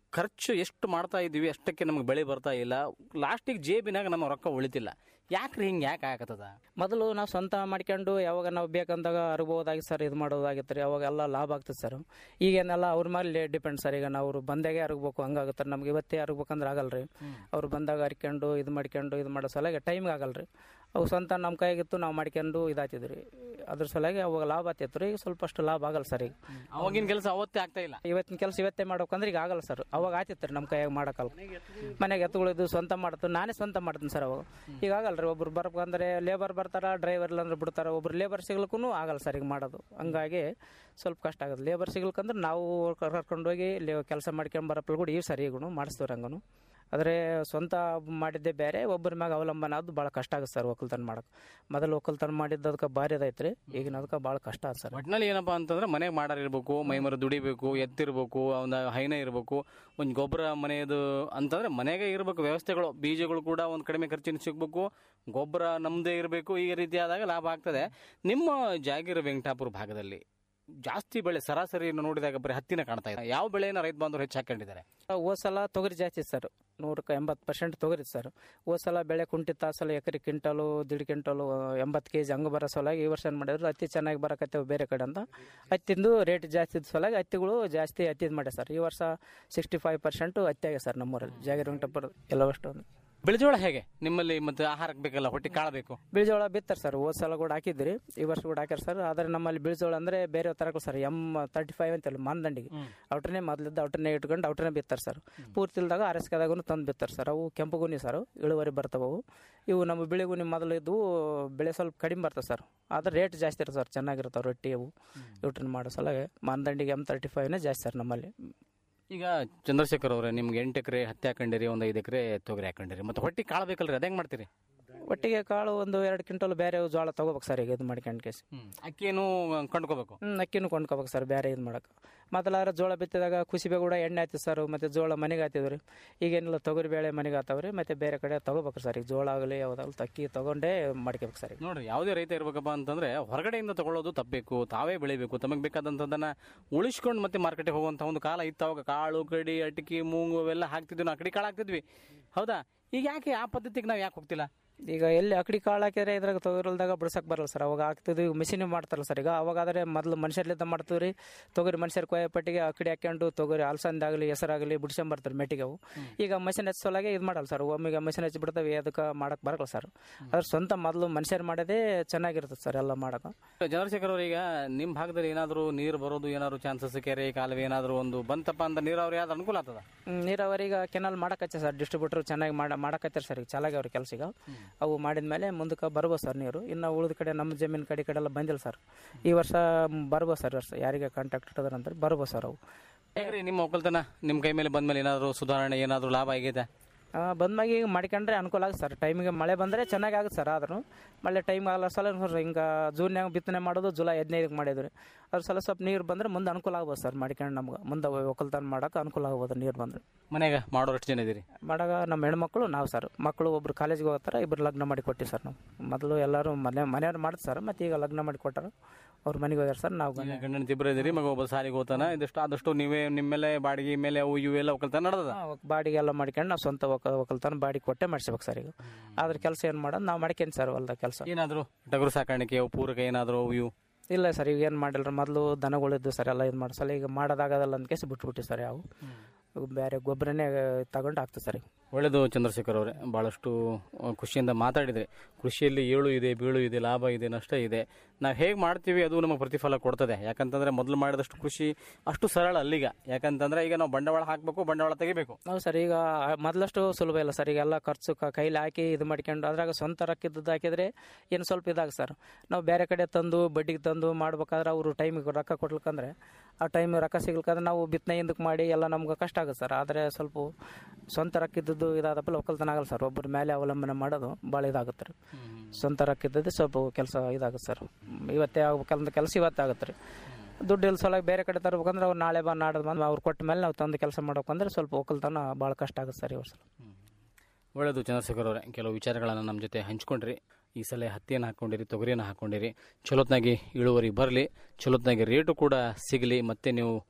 ಖರ್ಚು ಎಷ್ಟು ಮಾಡ್ತಾ ಇದ್ದೀವಿ ಅಷ್ಟಕ್ಕೆ ನಮ್ಗೆ ಬೆಳೆ ಬರ್ತಾ ಇಲ್ಲ ಲಾಸ್ಟಿಗೆ ಜೇಬಿನಾಗ ನಮ್ಮ ರೊಕ್ಕ ಉಳಿತಿಲ್ಲ ಯಾಕ್ರಿ ಹಿಂಗೆ ಯಾಕೆ ಆಗತ್ತದ ಮೊದಲು ನಾವು ಸ್ವಂತ ಮಾಡ್ಕೊಂಡು ಯಾವಾಗ ನಾವು ಬೇಕಂದಾಗ ಅರಬಹುದಾಗಿ ಸರ್ ಇದು ಮಾಡೋದಾಗಿತ್ತು ರೀ ಅವಾಗ ಎಲ್ಲ ಲಾಭ ಆಗ್ತದೆ ಸರ್ ಈಗೇನೆಲ್ಲ ಅವ್ರ ಮೇಲೆ ಡಿಪೆಂಡ್ ಸರ್ ಈಗ ನಾವು ಅವ್ರು ಬಂದಾಗೆ ಅರಗಬೇಕು ಹಂಗಾಗುತ್ತೆ ನಮ್ಗೆ ಇವತ್ತೇ ಅರಗಬೇಕಂದ್ರೆ ಆಗಲ್ಲ ರೀ ಅವ್ರು ಬಂದಾಗ ಹರ್ಕೊಂಡು ಇದು ಮಾಡ್ಕೊಂಡು ಇದು ಮಾಡೋ ಸಲುವಾಗಿ ಟೈಮ್ಗೆ ಆಗಲ್ಲ ರೀ ಅವು ಸ್ವಂತ ನಮ್ಮ ಕೈಯಾಗಿತ್ತು ನಾವು ಮಾಡ್ಕೊಂಡು ಇದಾಗ್ತಿದ್ವಿ ರೀ ಅದ್ರ ಸಲುವಾಗಿ ಅವಾಗ ಲಾಭ ಆಗ್ತಿತ್ತು ರೀ ಈಗ ಸ್ವಲ್ಪ ಅಷ್ಟು ಲಾಭ ಆಗಲ್ಲ ಸರ್ ಈಗ ಅವಾಗಿನ ಕೆಲಸ ಅವತ್ತೇ ಆಗ್ತಾ ಇಲ್ಲ ಇವತ್ತಿನ ಕೆಲಸ ಇವತ್ತೇ ಮಾಡ್ಬೇಕಂದ್ರೆ ಈಗ ಆಗಲ್ಲ ಸರ್ ಅವಾಗ ಆಯ್ತಿತ್ತು ರೀ ನಮ್ಮ ಕೈಯಾಗ ಮಾಡೋಕ್ಕಲ್ಲ ಮನೆಗೆ ಎತ್ತುಗಳಿದ್ದು ಸ್ವಂತ ಮಾಡ್ತು ನಾನೇ ಸ್ವಂತ ಮಾಡ್ತೀನಿ ಸರ್ ಅವಾಗ ಈಗ ಆಗಲ್ಲ ರೀ ಒಬ್ರು ಬರ್ಬೇಕಂದ್ರೆ ಲೇಬರ್ ಬರ್ತಾರ ಡ್ರೈವರ್ ಇಲ್ಲಾಂದ್ರೆ ಬಿಡ್ತಾರ ಒಬ್ರು ಲೇಬರ್ ಸಿಗ್ಲಿಕ್ಕೂ ಆಗಲ್ಲ ಸರ್ ಈಗ ಮಾಡೋದು ಹಂಗಾಗಿ ಸ್ವಲ್ಪ ಕಷ್ಟ ಆಗುತ್ತೆ ಲೇಬರ್ ಸಿಗ್ಲಿಕ್ಕಂದ್ರೆ ನಾವು ಕರ್ಕೊಂಡೋಗಿ ಕೆಲಸ ಮಾಡ್ಕೊಂಡು ಬರಪ್ಪಲ್ ಕೂಡ ಇವು ಸರ್ ಈಗೂ ಮಾಡಿಸ್ತೀವಿ ಹಂಗನು ಆದರೆ ಸ್ವಂತ ಮಾಡಿದ್ದೇ ಬೇರೆ ಒಬ್ಬರ ಮ್ಯಾಗ ಅವಲಂಬನ ಅದು ಭಾಳ ಕಷ್ಟ ಆಗುತ್ತೆ ಸರ್ ಒಕ್ಕಲ್ತನ ಮಾಡಕ್ಕೆ ಮೊದಲು ಒಕ್ಕಲ್ತನ ಮಾಡಿದ್ದು ಅದಕ್ಕೆ ಭಾರಿ ಅದೈತೆ ರೀ ಈಗಿನ ಅದಕ್ಕೆ ಭಾಳ ಕಷ್ಟ ಆಗುತ್ತೆ ಸರ್ ಒಟ್ನಲ್ಲಿ ಏನಪ್ಪಾ ಅಂತಂದ್ರೆ ಮನೆಗೆ ಮಾಡಾರ್ ಇರ್ಬೇಕು ಮೈಮರ ದುಡಿಬೇಕು ಎತ್ತಿರ್ಬೇಕು ಅವನ ಹೈನ ಇರಬೇಕು ಒಂದು ಗೊಬ್ಬರ ಮನೆಯದು ಅಂತಂದ್ರೆ ಮನೆಗೆ ಇರಬೇಕು ವ್ಯವಸ್ಥೆಗಳು ಬೀಜಗಳು ಕೂಡ ಒಂದು ಕಡಿಮೆ ಖರ್ಚಿನ ಸಿಗ್ಬೇಕು ಗೊಬ್ಬರ ನಮ್ಮದೇ ಇರಬೇಕು ಈ ರೀತಿ ಆದಾಗ ಲಾಭ ಆಗ್ತದೆ ನಿಮ್ಮ ಜಾಗೀರ ವೆಂಕಟಾಪುರ ಭಾಗದಲ್ಲಿ ಜಾಸ್ತಿ ಬೆಳೆ ಸರಾಸರಿ ನೋಡಿದಾಗ ಬರೀ ಹತ್ತಿನ ಕಾಣ್ತಾ ಇದೆ ಯಾವ ಬೆಳೆನ ರೈತ ಬಾಂಧವರು ಹೆಚ್ಚು ಹಾಕೊಂಡಿದ್ದಾರೆ ಹೋದ ಸಲ ತೊಗರಿ ಜಾಸ್ತಿ ಸರ್ ನೂರಕ್ಕೆ ಎಂಬತ್ತು ಪರ್ಸೆಂಟ್ ತೊಗರಿ ಸರ್ ಹೋದ ಸಲ ಬೆಳೆ ಕುಂಠಿತ ಆ ಸಲ ಎಕರೆ ಕ್ವಿಂಟಲು ದಿಡ್ ಕ್ವಿಂಟಲು ಎಂಬತ್ತು ಕೆ ಜಿ ಹಂಗೆ ಬರೋ ಸಲುವಾಗಿ ಈ ವರ್ಷ ಏನು ಮಾಡಿದ್ರು ಹತ್ತಿ ಚೆನ್ನಾಗಿ ಬರಕತ್ತೇವೆ ಬೇರೆ ಕಡೆ ಅಂತ ಹತ್ತಿಂದು ರೇಟ್ ಜಾಸ್ತಿ ಇದ್ದ ಸಲುವಾಗಿ ಹತ್ತಿಗಳು ಜಾಸ್ತಿ ಹತ್ತಿದ್ ಮಾಡ್ಯಾರ ಸರ್ ಈ ವರ್ಷ ಸಿಕ್ಸ್ಟಿ ಫೈವ್ ಪರ್ಸೆಂಟು ಹತ್ತಿ ಆಗಿದೆ ಸರ್ ನಮ್ಮೂರಲ್ಲಿ ಜಾಗಿರ್ ವೆಂಕಟಪುರ ಎಲ್ಲವಷ್ಟು ಬೆಳೆಜೋಳ ಹೇಗೆ ನಿಮ್ಮಲ್ಲಿ ಮತ್ತೆ ಆಹಾರಕ್ಕೆ ಬೇಕಲ್ಲ ಹೊಟ್ಟೆ ಕಾಳಬೇಕು ಬೀಜೋಳ ಬಿತ್ತಾರೆ ಸರ್ ಹೋದ ಸಲ ಕೂಡ ಹಾಕಿದ್ರಿ ಈ ವರ್ಷ ಕೂಡ ಹಾಕ್ಯಾರ ಸರ್ ಆದರೆ ನಮ್ಮಲ್ಲಿ ಬೀಜೋಳ ಅಂದ್ರೆ ಬೇರೆ ತರಕ ಸರ್ ಎಮ್ ತರ್ಟಿ ಫೈವ್ ಅಂತಲ್ಲ ಮಾನದಂಡಿಗೆ ಔಟ್ರನೇ ಮೊದಲಿದ್ದ ಔಟ್ರನೇ ಇಟ್ಕೊಂಡು ಔಟ್ರನೇ ಬಿತ್ತಾರೆ ಸರ್ ಪೂರ್ತಿ ಇಲ್ದಾಗ ಆರ್ ಎಸ್ ಕೆದಾಗೂ ತಂದು ಬಿತ್ತಾರೆ ಸರ್ ಅವು ಕೆಂಪು ಗುನಿ ಸರ್ ಇಳುವರಿ ಬರ್ತಾವೆ ಅವು ಇವು ನಮ್ಮ ಬಿಳಿ ಗುನಿ ಮೊದಲು ಇದ್ವು ಬೆಳೆ ಸ್ವಲ್ಪ ಕಡಿಮೆ ಬರ್ತವೆ ಸರ್ ಆದ್ರೆ ರೇಟ್ ಜಾಸ್ತಿ ಇರುತ್ತೆ ಸರ್ ಚೆನ್ನಾಗಿರ್ತಾವೆ ರೊಟ್ಟಿ ಅವು ಔಟ್ರನ್ ಮಾಡೋ ಸಲಗೆ ಮಾನದಂಡಿಗೆ ಎಮ್ ತರ್ಟಿ ಫೈವ್ನೇ ಜಾಸ್ತಿ ಸರ್ ನಮ್ಮಲ್ಲಿ ಈಗ ಚಂದ್ರಶೇಖರ್ ಅವರೇ ನಿಮ್ಗೆ ಎಂಟು ಎಕರೆ ಹತ್ತಿ ಹಾಕೊಂಡಿರಿ ಒಂದು ಐದು ಎಕರೆ ತೊಗರಿ ಹಾಕೊಂಡಿರಿ ಮತ್ತೆ ಹೊಟ್ಟೆ ಕಾಳು ಬೇಕಲ್ರಿ ಅದ ಹೆಂಗ್ ಮಾಡ್ತೀರಿ ಒಟ್ಟಿಗೆ ಕಾಳು ಒಂದು ಎರಡು ಕ್ವಿಂಟಲ್ ಬೇರೆ ಜೋಳ ತಗೋಬೇಕು ಸರ್ ಈಗ ಇದು ಮಾಡ್ಕೊಂಡು ಕೇಸ್ ಅಕ್ಕಿಯನ್ನು ಕೊಂಡ್ಕೋಬೇಕು ಹ್ಮ್ ಅಕ್ಕಿನೂ ಕೊಂಡ್ಕೋಬೇಕು ಸರ್ ಬೇರೆ ಇದು ಮಾಡಕ್ಕೆ ಮೊದಲಾರ ಜೋಳ ಬಿತ್ತಿದಾಗ ಕುಸಿಬೆ ಕೂಡ ಎಣ್ಣೆ ಆಯ್ತು ಸರ್ ಮತ್ತೆ ಜೋಳ ಮನೆಗೆ ಆಯ್ತಿದ್ರಿ ಈಗೇನಿಲ್ಲ ತೊಗರಿ ಬೇಳೆ ಮನೆಗೆ ಆತಾವ್ರಿ ಮತ್ತೆ ಬೇರೆ ಕಡೆ ತಗೋಬೇಕು ಸರ್ ಈಗ ಜೋಳ ಆಗಲಿ ಯಾವ್ದಾಗಲಿ ಅಕ್ಕಿ ತಗೊಂಡೇ ಮಾಡ್ಕೋಬೇಕು ಸರ್ ಈಗ ನೋಡ್ರಿ ಯಾವುದೇ ರೈತ ಇರ್ಬೇಕಪ್ಪ ಅಂತಂದ್ರೆ ಹೊರಗಡೆಯಿಂದ ತಗೊಳ್ಳೋದು ತಪ್ಪಬೇಕು ತಾವೇ ಬೆಳಿಬೇಕು ತಮಗೆ ಬೇಕಾದಂಥದ್ದನ್ನ ಉಳಿಸ್ಕೊಂಡು ಮತ್ತೆ ಮಾರ್ಕೆಟ್ಗೆ ಹೋಗುವಂಥ ಒಂದು ಕಾಲ ಇತ್ತು ಅವಾಗ ಕಾಳು ಕಡಿ ಅಟಿಕೆ ಮೂಗು ಅವೆಲ್ಲ ಹಾಕ್ತಿದ್ವಿ ನಾವು ಅಕಡಿ ಕಾಳು ಹಾಕ್ತಿದ್ವಿ ಹೌದಾ ಈಗ ಯಾಕೆ ಆ ಪದ್ಧತಿಗೆ ನಾವು ಯಾಕೆ ಹೋಗ್ತಿಲ್ಲ ಈಗ ಎಲ್ಲಿ ಅಕಡಿ ಕಾಳು ಹಾಕಿದ್ರೆ ಇದ್ರಾಗ ತೊಗರಿಲ್ದಾಗ ಬಿಡ್ಸಕ್ ಬರಲ್ಲ ಸರ್ ಅವಾಗ ಹಾಕ್ತಿದ್ವಿ ಮಿಷಿನ್ ಮಾಡ್ತಾರಲ್ಲ ಸರ್ ಈಗ ಅವಾಗಾದ್ರೆ ಮೊದಲು ಮನುಷ್ಯರ್ಲಿದ್ದ ಮಾಡ್ತೀವಿ ರೀ ತೊಗರಿ ಮನುಷ್ಯರ ಕೊಯ್ಯ ಪಟ್ಟಿಗೆ ಅಕಡಿ ಹಾಕೊಂಡು ತೊಗರಿ ಅಲಸಂದಾಗಲಿ ಹೆಸರಾಗಲಿ ಬಿಡ್ಸ್ಕೊಂಬರ್ತಾರೆ ಮೆಟ್ಟಿಗೆ ಅವು ಈಗ ಮಷಿನ್ ಹಚ್ಚೋಲಾಗೆ ಇದು ಮಾಡಲ್ಲ ಸರ್ ಒಮ್ಮೆಗೆ ಮಷಿನ್ ಹಚ್ಚಿ ಬಿಡ್ತಾವೆ ಅದಕ್ಕೆ ಮಾಡಕ್ ಬರಲ್ಲ ಸರ್ ಅದ್ರ ಸ್ವಂತ ಮೊದಲು ಮನುಷ್ಯರು ಮಾಡೋದೇ ಚೆನ್ನಾಗಿರ್ತದೆ ಸರ್ ಎಲ್ಲ ಮಾಡಕ್ಕೆ ಚಂದ್ರಶೇಖರ್ ಅವ್ರು ಈಗ ನಿಮ್ಮ ಭಾಗದಲ್ಲಿ ಏನಾದರೂ ನೀರು ಬರೋದು ಏನಾದ್ರು ಚಾನ್ಸಸ್ ಕೆರೆ ಕಾಲುವೆ ಏನಾದರೂ ಒಂದು ಬಂತಪ್ಪ ಅಂತ ನೀರಾವರಿ ಯಾವ್ದು ಅನುಕೂಲ ಆಗ್ತದ ಹ್ಮ್, ನೀರಾವರಿ ಈಗ ಕೆನಲ್ ಮಾಡಕತ್ತೆ ಸರ್ ಡಿಸ್ಟ್ರಿಬ್ಯೂಟರ್ ಚೆನ್ನಾಗಿ ಮಾಡ ಮಾಡಕತ್ತಾರ ಸರ್ ಈಗ ಚೆನ್ನಾಗಿ ಅವ್ರ ಕೆಲಸ ಈಗ ಅವು ಮಾಡಿದ್ಮೇಲೆ ಮುಂದಕ್ಕೆ ಬರ್ಬೋದು ಸರ್ ನೀರು ಇನ್ನು ಉಳಿದ ಕಡೆ ನಮ್ಮ ಜಮೀನು ಕಡೆ ಈ ಕಡೆ ಎಲ್ಲ ಬಂದಿಲ್ಲ ಸರ್ ಈ ವರ್ಷ ಬರ್ಬೋದು ಸರ್ ಈ ವರ್ಷ ಯಾರಿಗೆ ಕಾಂಟ್ಯಾಕ್ಟ್ ಇಟ್ಟದ್ರ ಅಂತ ಬರ್ಬೋದು ಸರ್ ಅವು ಹೇಗ್ರಿ ನಿಮ್ಮ ಒಕ್ಕಲ್ತನ ನಿಮ್ಮ ಕೈ ಮೇಲೆ ಬಂದ್ಮೇಲೆ ಏನಾದರೂ ಸುಧಾರಣೆ ಏನಾದರೂ ಲಾಭ ಆಗೈತೆ ಆ, ಬಂದ್ಮ್ಯಾಗ ಈಗ ಮಾಡ್ಕೊಂಡ್ರೆ ಅನುಕೂಲ ಆಗುತ್ತೆ ಸರ್ ಟೈಮಿಗೆ ಮಳೆ ಬಂದರೆ ಚೆನ್ನಾಗಿ ಆಗುತ್ತೆ ಸರ್ ಆದ್ರೂ ಮಳೆ ಟೈಮ್ ಆಗಲ್ಲ ಸಲ ಹಿಂಗೆ ಜೂನ್ಯಾಗ ಬಿತ್ತನೆ ಮಾಡೋದು ಜುಲೈ ಹದಿನೈದಕ್ಕೆ ಮಾಡಿದ್ರಿ ಅದ್ರ ಸಲ ಸ್ವಲ್ಪ ನೀರು ಬಂದರೆ ಮುಂದೆ ಅನುಕೂಲ ಆಗ್ಬೋದು ಸರ್ ಮಾಡ್ಕೊಂಡು ನಮ್ಗೆ ಮುಂದೆ ಒಕ್ಕಲ್ತನ ಮಾಡೋಕೆ ಅನುಕೂಲ ಆಗ್ಬೋದು ನೀರು ಬಂದರೆ ಮನೆಗೆ ಮಾಡೋರು ಎಷ್ಟು ಜನ ಇದೀರಿ ಮಾಡಾಗ ನಮ್ಮ ಹೆಣ್ಮಕ್ಳು ನಾವು ಸರ್ ಮಕ್ಕಳು ಒಬ್ರು ಕಾಲೇಜ್ಗೆ ಹೋಗ್ತಾರೆ ಇಬ್ರು ಲಗ್ನ ಮಾಡಿ ಕೊಟ್ಟಿವಿ ಸರ್ ನಾವು ಮೊದಲು ಎಲ್ಲರೂ ಮನೆ ಮನೆಯವ್ರು ಮಾಡ್ತಾರೆ ಸರ್ ಮತ್ತೆ ಈಗ ಲಗ್ನ ಮಾಡಿ ಕೊಟ್ಟಾರ ಅವ್ರ ಮನೆಗೆ ಹೋಗ್ಯಾರ ಸರ್ ನಾವು ಈಗ ಗಂಡನ ಇಬ್ಬರು ಇದೀರಿ ಮಗ ಒಬ್ಬ ಸಾಲಿಗೆ ಹೋಗ್ತಾನ ಇದಿಷ್ಟು ಆದಷ್ಟು ನೀವೇ ನಿಮ್ಮ ಮೇಲೆ ಬಾಡಿಗೆ ಮೇಲೆ ಅವು ಇವು ಎಲ್ಲ ಒಕ್ಕಲ್ತನ ನಡೆದ ಬಾಡಿಗೆ ಎಲ್ಲ ಮಾಡ್ಕೊಂಡು ನಾವು ಸ್ವಂತ ಒಕ್ಕ ಒಕ್ಕಲ್ತನ ಬಾಡಿಗೆ ಕೊಟ್ಟೆ ಮಾಡಿಸ್ಬೇಕು ಸರ್ ಈಗ ಅದ್ರ ಕೆಲಸ ಏನು ಮಾಡೋದು ನಾವು ಮಾಡ್ಕೊಂಡು ಸರ್ ಹೊಲ್ದ ಕೆಲಸ ಏನಾದರೂ ಟಗರು ಸಾಕಾಣಿಕೆ ಅವು ಪೂರಕ ಏನಾದರೂ ಅವು ಇವು ಇಲ್ಲ ಸರ್ ಈಗ ಏನು ಮಾಡಿಲ್ಲ ಮೊದಲು ದನಗಳಿದ್ದು ಸರ್ ಎಲ್ಲ ಇದು ಮಾಡಿಸಲ್ಲ ಈಗ ಮಾಡೋದಾಗೋದಲ್ಲ ಅಂತ ಕೇಸಿ ಬಿಟ್ಬಿಟ್ಟು ಸರ್ ಯಾವ ಬೇರೆ ಗೊಬ್ಬರನೇ ತಗೊಂಡು ಹಾಕ್ತೀವಿ ಸರ್ ಈಗ ಒಳ್ಳೆಯದು ಚಂದ್ರಶೇಖರ್ ಅವರೇ ಭಾಳಷ್ಟು ಆ, ಖುಷಿಯಿಂದ ಮಾತಾಡಿದರೆ ಕೃಷಿಯಲ್ಲಿ ಏಳು ಇದೆ ಬೀಳು ಇದೆ ಲಾಭ ಇದೆ ನಷ್ಟ ಇದೆ ನಾವು ಹೇಗೆ ಮಾಡ್ತೀವಿ ಅದು ನಮಗೆ ಪ್ರತಿಫಲ ಕೊಡ್ತದೆ ಯಾಕಂತಂದ್ರೆ ಮೊದಲು ಮಾಡಿದಷ್ಟು ಕೃಷಿ ಅಷ್ಟು ಸರಳ ಅಲ್ಲಿಗ ಯಾಕಂತಂದ್ರೆ ಈಗ ನಾವು ಬಂಡವಾಳ ಹಾಕಬೇಕು ಬಂಡವಾಳ ತೆಗಿಬೇಕು ಹೌದು ಸರ್ ಈಗ ಮೊದಲಷ್ಟು ಸುಲಭ ಇಲ್ಲ ಸರ್ ಈಗ ಎಲ್ಲ ಖರ್ಚು ಕ- ಕೈಲಿ ಹಾಕಿ ಇದು ಮಾಡ್ಕೊಂಡು ಅದ್ರಾಗ ಸ್ವಂತ ರೊಕ್ಕಿದ್ದದ್ದು ಹಾಕಿದ್ರೆ ಏನು ಸ್ವಲ್ಪ ಇದಾಗ ಸರ್ ನಾವು ಬೇರೆ ಕಡೆ ತಂದು ಬಡ್ಡಿಗೆ ತಂದು ಮಾಡ್ಬೇಕಾದ್ರೆ ಅವರು ಟೈಮಿಗೆ ರೊಕ್ಕ ಕೊಡ್ಲಿಕ್ಕಂದ್ರೆ ಆ ಟೈಮ್ ರೊಕ್ಕ ಸಿಗ್ಲಿಕ್ಕಂದ್ರೆ ನಾವು ಬಿತ್ತನೆ ಹಿಂದಕ್ಕೆ ಮಾಡಿ ಎಲ್ಲ ನಮ್ಗೆ ಕಷ್ಟ ಆಗುತ್ತೆ ಸರ್ ಆದರೆ ಸ್ವಲ್ಪ ಸ್ವಂತ ರೊಕ್ಕಿದ್ದದ್ದು ಇದಾದಪ್ಪ ಒಕ್ಕಲ್ತನ ಆಗಲ್ಲ ಸರ್ ಒಬ್ಬರ ಮೇಲೆ ಅವಲಂಬನೆ ಮಾಡೋದು ಭಾಳ ಇದಾಗುತ್ತೆ ರೀ ಸ್ವಂತ ರೊಕ್ಕಿದ್ದದ್ದು ಸ್ವಲ್ಪ ಕೆಲಸ ಇದಾಗುತ್ತೆ ಸರ್ ಇವತ್ತೇ ಆಗ್ಬೇಕಂದ್ರೆ ಕೆಲಸ ಇವತ್ತೇ ಆಗುತ್ತೆ ರೀ ದುಡ್ಡು ಇಲ್ಲ ಸಲ ಬೇರೆ ಕಡೆ ತರ್ಬೇಕಂದ್ರೆ ಅವ್ರು ನಾಳೆ ಬಾ ನಾಡ್ದು ಬಂದು ಅವ್ರು ಕೊಟ್ಟ ಮೇಲೆ ನಾವು ತಂದು ಕೆಲಸ ಮಾಡ್ಬೇಕಂದ್ರೆ ಸ್ವಲ್ಪ ಒಕ್ಕಲ್ತನ ಭಾಳ ಕಷ್ಟ ಆಗುತ್ತೆ ಸರ್ ಈ ವರ್ಷ ಒಳ್ಳೆಯದು ಚಂದ್ರಶೇಖರ್ ಅವರೇ ಕೆಲವು ವಿಚಾರಗಳನ್ನು ನಮ್ಮ ಜೊತೆ ಹಂಚ್ಕೊಂಡ್ರಿ ಈ ಸಲ ಹತ್ತಿಯನ್ನು ಹಾಕ್ಕೊಂಡಿರಿ ತೊಗರಿಯನ್ನು ಹಾಕ್ಕೊಂಡಿರಿ ಚಲೋತ್ನಾಗಿ ಇಳುವರಿ ಬರಲಿ ಚಲೋತ್ನಾಗಿ ರೇಟು ಕೂಡ ಸಿಗಲಿ ಮತ್ತೆ ನೀವು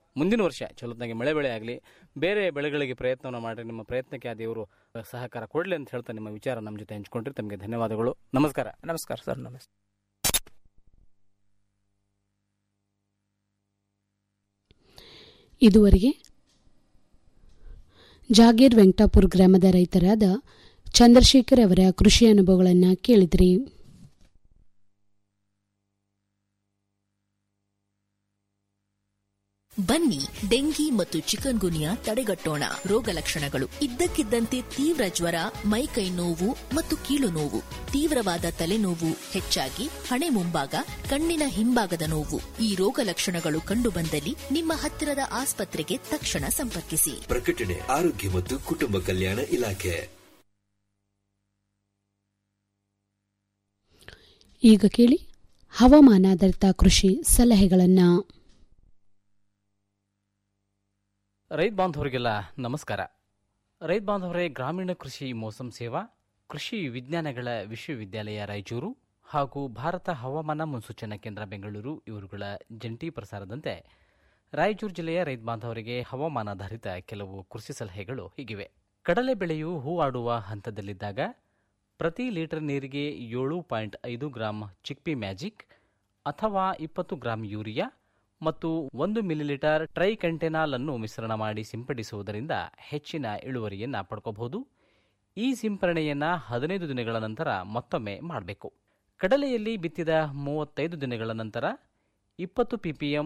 ಮುಂದಿನ ವರ್ಷ ಚಲೋತ್ನಾಗೆ ಮಳೆ ಬೆಳೆ ಆಗಲಿ ಬೇರೆ ಬೆಳೆಗಳಿಗೆ ಪ್ರಯತ್ನವನ್ನು ಮಾಡಿ ನಿಮ್ಮ ಪ್ರಯತ್ನಕ್ಕೆ ಆ ದೇವರು ಸಹಕಾರ ಕೊಡಲಿ ಅಂತ ಹೇಳ್ತಾ ನಿಮ್ಮ ವಿಚಾರ ನಮ್ಮ ಜೊತೆ ಹಂಚ್ಕೊಂಡ್ರಿ ತಮಗೆ ಧನ್ಯವಾದಗಳು ನಮಸ್ಕಾರ ನಮಸ್ಕಾರ ಸರ್ ನಮಸ್ತೆ ಇದುವರೆಗೆ ಜಾಗೀರ್ ವೆಂಕಟಾಪುರ ಗ್ರಾಮದ ರೈತರಾದ ಚಂದ್ರಶೇಖರ್ ಅವರ ಕೃಷಿ ಅನುಭವಗಳನ್ನು ಕೇಳಿದ್ರಿ ಬನ್ನಿ ಡೆಂಗಿ ಮತ್ತು ಚಿಕನ್ ಗುನಿಯಾ ತಡೆಗಟ್ಟೋಣ ರೋಗ ಲಕ್ಷಣಗಳು ಇದ್ದಕ್ಕಿದ್ದಂತೆ ತೀವ್ರ ಜ್ವರ ಮೈಕೈ ನೋವು ಮತ್ತು ಕೀಲು ನೋವು ತೀವ್ರವಾದ ತಲೆನೋವು ಹೆಚ್ಚಾಗಿ ಹಣೆ ಮುಂಭಾಗ ಕಣ್ಣಿನ ಹಿಂಭಾಗದ ನೋವು ಈ ರೋಗ ಲಕ್ಷಣಗಳು ಕಂಡುಬಂದಲ್ಲಿ ನಿಮ್ಮ ಹತ್ತಿರದ ಆಸ್ಪತ್ರೆಗೆ ತಕ್ಷಣ ಸಂಪರ್ಕಿಸಿ ಪ್ರಕಟಣೆ ಆರೋಗ್ಯ ಮತ್ತು ಕುಟುಂಬ ಕಲ್ಯಾಣ ಇಲಾಖೆ ಈಗ ಕೇಳಿ ಹವಾಮಾನಾಧಾರಿತ ಕೃಷಿ ಸಲಹೆಗಳನ್ನು ರೈತ ಬಾಂಧವರಿಗೆಲ್ಲ ನಮಸ್ಕಾರ ರೈತ ಬಾಂಧವರೇ ಗ್ರಾಮೀಣ ಕೃಷಿ ಮೋಸಂ ಸೇವಾ ಕೃಷಿ ವಿಜ್ಞಾನಗಳ ವಿಶ್ವವಿದ್ಯಾಲಯ ರಾಯಚೂರು ಹಾಗೂ ಭಾರತ ಹವಾಮಾನ ಮುನ್ಸೂಚನಾ ಕೇಂದ್ರ ಬೆಂಗಳೂರು ಇವರುಗಳ ಜಂಟಿ ಪ್ರಸಾರದಂತೆ ರಾಯಚೂರು ಜಿಲ್ಲೆಯ ರೈತ ಬಾಂಧವರಿಗೆ ಹವಾಮಾನಾಧಾರಿತ ಕೆಲವು ಕೃಷಿ ಸಲಹೆಗಳು ಹೀಗಿವೆ ಕಡಲೆ ಬೆಳೆಯು ಹೂವಾಡುವ ಹಂತದಲ್ಲಿದ್ದಾಗ ಪ್ರತಿ ಲೀಟರ್ ನೀರಿಗೆ ಏಳು ಪಾಯಿಂಟ್ ಐದು ಗ್ರಾಂ ಚಿಕ್ಪಿ ಮ್ಯಾಜಿಕ್ ಅಥವಾ ಇಪ್ಪತ್ತು ಗ್ರಾಂ ಯೂರಿಯಾ ಮತ್ತು ಒಂದು ಮಿಲಿಲೀಟರ್ ಟ್ರೈಕೆಂಟೆನಾಲ್ ಅನ್ನು ಮಿಶ್ರಣ ಮಾಡಿ ಸಿಂಪಡಿಸುವುದರಿಂದ ಹೆಚ್ಚಿನ ಇಳುವರಿಯನ್ನ ಪಡ್ಕೋಬಹುದು ಈ ಸಿಂಪರಣೆಯನ್ನ ಹದಿನೈದು ದಿನಗಳ ನಂತರ ಮತ್ತೊಮ್ಮೆ ಮಾಡಬೇಕು ಕಡಲೆಯಲ್ಲಿ ಬಿತ್ತಿದ ಮೂವತ್ತೈದು ದಿನಗಳ ನಂತರ ಇಪ್ಪತ್ತು ಪಿಪಿಎಂ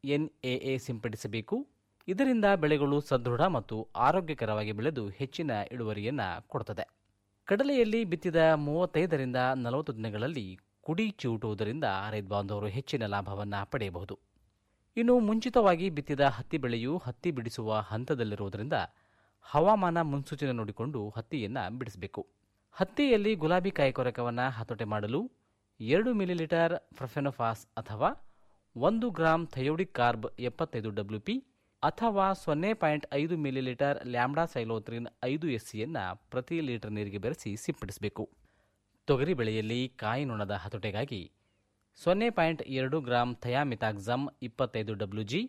ಎನ್ಎಎ ಸಿಂಪಡಿಸಬೇಕು ಇದರಿಂದ ಬೆಳೆಗಳು ಸದೃಢ ಮತ್ತು ಆರೋಗ್ಯಕರವಾಗಿ ಬೆಳೆದು ಹೆಚ್ಚಿನ ಇಳುವರಿಯನ್ನ ಕೊಡುತ್ತದೆ ಕಡಲೆಯಲ್ಲಿ ಬಿತ್ತಿದ ಮೂವತ್ತೈದರಿಂದ ನಲವತ್ತು ದಿನಗಳಲ್ಲಿ ಕುಡಿ ಚಿವುಟುವುದರಿಂದ ರೈತ ಬಾಂಧವರು ಹೆಚ್ಚಿನ ಲಾಭವನ್ನು ಪಡೆಯಬಹುದು ಇನ್ನು ಮುಂಚಿತವಾಗಿ ಬಿತ್ತಿದ ಹತ್ತಿ ಬೆಳೆಯು ಹತ್ತಿ ಬಿಡಿಸುವ ಹಂತದಲ್ಲಿರುವುದರಿಂದ ಹವಾಮಾನ ಮುನ್ಸೂಚನೆ ನೋಡಿಕೊಂಡು ಹತ್ತಿಯನ್ನು ಬಿಡಿಸಬೇಕು ಹತ್ತಿಯಲ್ಲಿ ಗುಲಾಬಿ ಕಾಯಿಕೊರಕವನ್ನು ಹತೋಟೆ ಮಾಡಲು ಎರಡು ಮಿಲಿಲೀಟರ್ ಪ್ರಫೆನೋಫಾಸ್ ಅಥವಾ ಒಂದು ಗ್ರಾಂ ಥಯೋಡಿಕ್ ಕಾರ್ಬ್ ಎಪ್ಪತ್ತೈದು ಡಬ್ಲ್ಯೂ ಪಿ ಅಥವಾ ಸೊನ್ನೆ ಪಾಯಿಂಟ್ ಐದು ಮಿಲಿಲೀಟರ್ ಲ್ಯಾಂಬ್ಡಾ ಸೈಲೋತ್ರಿನ್ ಐದು ಎಸ್ಸಿಯನ್ನು ಪ್ರತಿ ಲೀಟರ್ ನೀರಿಗೆ ಬೆರೆಸಿ ಸಿಂಪಡಿಸಬೇಕು ತೊಗರಿ ಬೆಳೆಯಲ್ಲಿ ಕಾಯಿ ನೊಣದ ಹತೋಟೆಗಾಗಿ ಸೊನ್ನೆ ಪಾಯಿಂಟ್ ಎರಡು ಗ್ರಾಂ ಥಯಾಮಿತಾಕ್ಸಮ್ ಇಪ್ಪತ್ತೈದು ಡಬ್ಲ್ಯೂ ಜಿ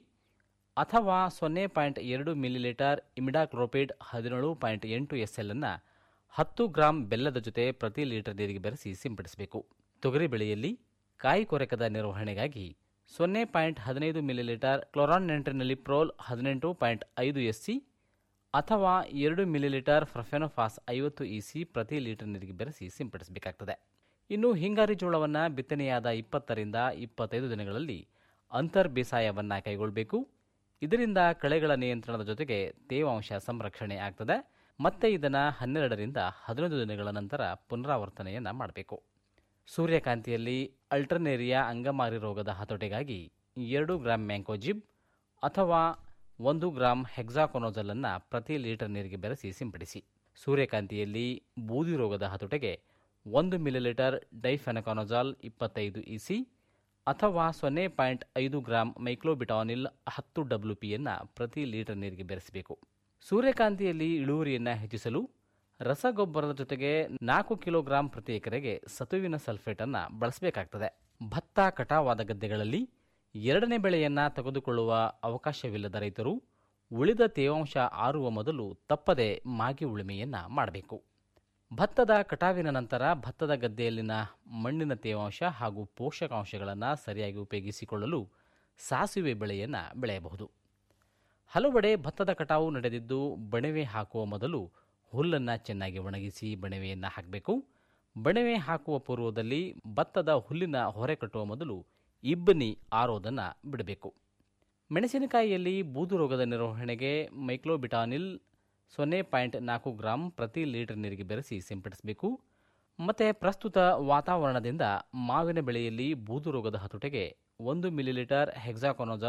ಅಥವಾ ಸೊನ್ನೆ ಪಾಯಿಂಟ್ ಎರಡು ಮಿಲಿಲೀಟರ್ ಇಮಿಡಾಕ್ಲೋಪಿಡ್ ಹದಿನೇಳು ಪಾಯಿಂಟ್ ಎಂಟು ಎಸ್ ಎಲ್ ಅನ್ನು ಹತ್ತು ಗ್ರಾಂ ಬೆಲ್ಲದ ಜೊತೆ ಪ್ರತಿ ಲೀಟರ್ ನೀರಿಗೆ ಬೆರೆಸಿ ಸಿಂಪಡಿಸಬೇಕು ತೊಗರಿ ಬೆಳೆಯಲ್ಲಿ ಕಾಯಿ ಕೊರಕದ ನಿರ್ವಹಣೆಗಾಗಿ ಸೊನ್ನೆ ಪಾಯಿಂಟ್ ಹದಿನೈದು ಮಿಲಿಲೀಟರ್ ಕ್ಲೋರಾನ್ ನೆಂಟ್ರಿನಲ್ಲಿ ಪ್ರೋಲ್ ಹದಿನೆಂಟು ಪಾಯಿಂಟ್ ಐದು ಎಸ್ ಸಿ ಅಥವಾ ಎರಡು ಮಿಲಿಲೀಟರ್ ಫ್ರಫೆನೋಫಾಸ್ ಐವತ್ತು ಇ ಸಿ ಪ್ರತಿ ಲೀಟರ್ ನೀರಿಗೆ ಬೆರೆಸಿ ಸಿಂಪಡಿಸಬೇಕಾಗ್ತದೆ ಇನ್ನು ಹಿಂಗಾರಿ ಜೋಳವನ್ನು ಬಿತ್ತನೆಯಾದ ಇಪ್ಪತ್ತರಿಂದ ಇಪ್ಪತ್ತೈದು ದಿನಗಳಲ್ಲಿ ಅಂತರ್ ಬೇಸಾಯವನ್ನು ಕೈಗೊಳ್ಳಬೇಕು ಇದರಿಂದ ಕಳೆಗಳ ನಿಯಂತ್ರಣದ ಜೊತೆಗೆ ತೇವಾಂಶ ಸಂರಕ್ಷಣೆ ಆಗ್ತದೆ ಮತ್ತೆ ಇದನ್ನು ಹನ್ನೆರಡರಿಂದ ಹದಿನೈದು ದಿನಗಳ ನಂತರ ಪುನರಾವರ್ತನೆಯನ್ನು ಮಾಡಬೇಕು ಸೂರ್ಯಕಾಂತಿಯಲ್ಲಿ ಅಲ್ಟರ್ನೇರಿಯಾ ಅಂಗಮಾರಿ ರೋಗದ ಹತೋಟೆಗಾಗಿ ಎರಡು ಗ್ರಾಂ ಮ್ಯಾಂಕೋಜಿಬ್ ಅಥವಾ ಒಂದು ಗ್ರಾಂ ಹೆಕ್ಸಾಕೊನೋಜಲನ್ನು ಪ್ರತಿ ಲೀಟರ್ ನೀರಿಗೆ ಬೆರೆಸಿ ಸಿಂಪಡಿಸಿ ಸೂರ್ಯಕಾಂತಿಯಲ್ಲಿ ಬೂದಿ ರೋಗದ ಹತೋಟೆಗೆ ಒಂದು ಮಿಲಿಲೀಟರ್ ಡೈಫೆನಕಾನೊಜಾಲ್ ಇಪ್ಪತ್ತೈದು ಇಸಿ ಅಥವಾ ಸೊನ್ನೆ ಪಾಯಿಂಟ್ ಐದು ಗ್ರಾಂ ಮೈಕ್ಲೋಬಿಟಾನಿಲ್ ಹತ್ತು ಡಬ್ಲ್ಯೂ ಪಿಯನ್ನು ಪ್ರತಿ ಲೀಟರ್ ನೀರಿಗೆ ಬೆರೆಸಬೇಕು ಸೂರ್ಯಕಾಂತಿಯಲ್ಲಿ ಇಳುವರಿಯನ್ನು ಹೆಚ್ಚಿಸಲು ರಸಗೊಬ್ಬರದ ಜೊತೆಗೆ ನಾಲ್ಕು ಕಿಲೋಗ್ರಾಂ ಪ್ರತಿ ಎಕರೆಗೆ ಸತುವಿನ ಸಲ್ಫೇಟನ್ನು ಬಳಸಬೇಕಾಗ್ತದೆ ಭತ್ತ ಕಟಾವಾದ ಗದ್ದೆಗಳಲ್ಲಿ ಎರಡನೇ ಬೆಳೆಯನ್ನು ತೆಗೆದುಕೊಳ್ಳುವ ಅವಕಾಶವಿಲ್ಲದ ರೈತರು ಉಳಿದ ತೇವಾಂಶ ಆರುವ ಮೊದಲು ತಪ್ಪದೆ ಮಾಗಿ ಉಳುಮೆಯನ್ನು ಮಾಡಬೇಕು ಭತ್ತದ ಕಟಾವಿನ ನಂತರ ಭತ್ತದ ಗದ್ದೆಯಲ್ಲಿನ ಮಣ್ಣಿನ ತೇವಾಂಶ ಹಾಗೂ ಪೋಷಕಾಂಶಗಳನ್ನು ಸರಿಯಾಗಿ ಉಪಯೋಗಿಸಿಕೊಳ್ಳಲು ಸಾಸಿವೆ ಬೆಳೆಯನ್ನು ಬೆಳೆಯಬಹುದು ಹಲವೆಡೆ ಭತ್ತದ ಕಟಾವು ನಡೆದಿದ್ದು ಬಣವೆ ಹಾಕುವ ಮೊದಲು ಹುಲ್ಲನ್ನು ಚೆನ್ನಾಗಿ ಒಣಗಿಸಿ ಬಣವೆಯನ್ನು ಹಾಕಬೇಕು ಬಣವೆ ಹಾಕುವ ಪೂರ್ವದಲ್ಲಿ ಭತ್ತದ ಹುಲ್ಲಿನ ಹೊರೆ ಕಟ್ಟುವ ಮೊದಲು ಇಬ್ಬನಿ ಆರೋದನ್ನು ಬಿಡಬೇಕು ಮೆಣಸಿನಕಾಯಿಯಲ್ಲಿ ಬೂದು ರೋಗದ ನಿರ್ವಹಣೆಗೆ ಮೈಕ್ಲೋಬಿಟಾನಿಲ್ ಸೊನ್ನೆ ಪಾಯಿಂಟ್ ನಾಲ್ಕು ಗ್ರಾಂ ಪ್ರತಿ ಲೀಟರ್ ನೀರಿಗೆ ಬೆರೆಸಿ ಸಿಂಪಡಿಸಬೇಕು ಮತ್ತು ಪ್ರಸ್ತುತ ವಾತಾವರಣದಿಂದ ಮಾವಿನ ಬೆಳೆಯಲ್ಲಿ ಬೂದು ರೋಗದ ಹತೋಟೆಗೆ ಒಂದು ಮಿಲಿಲೀಟರ್ ಹೆಕ್ಸಾಕೊನೋಜಾಲ್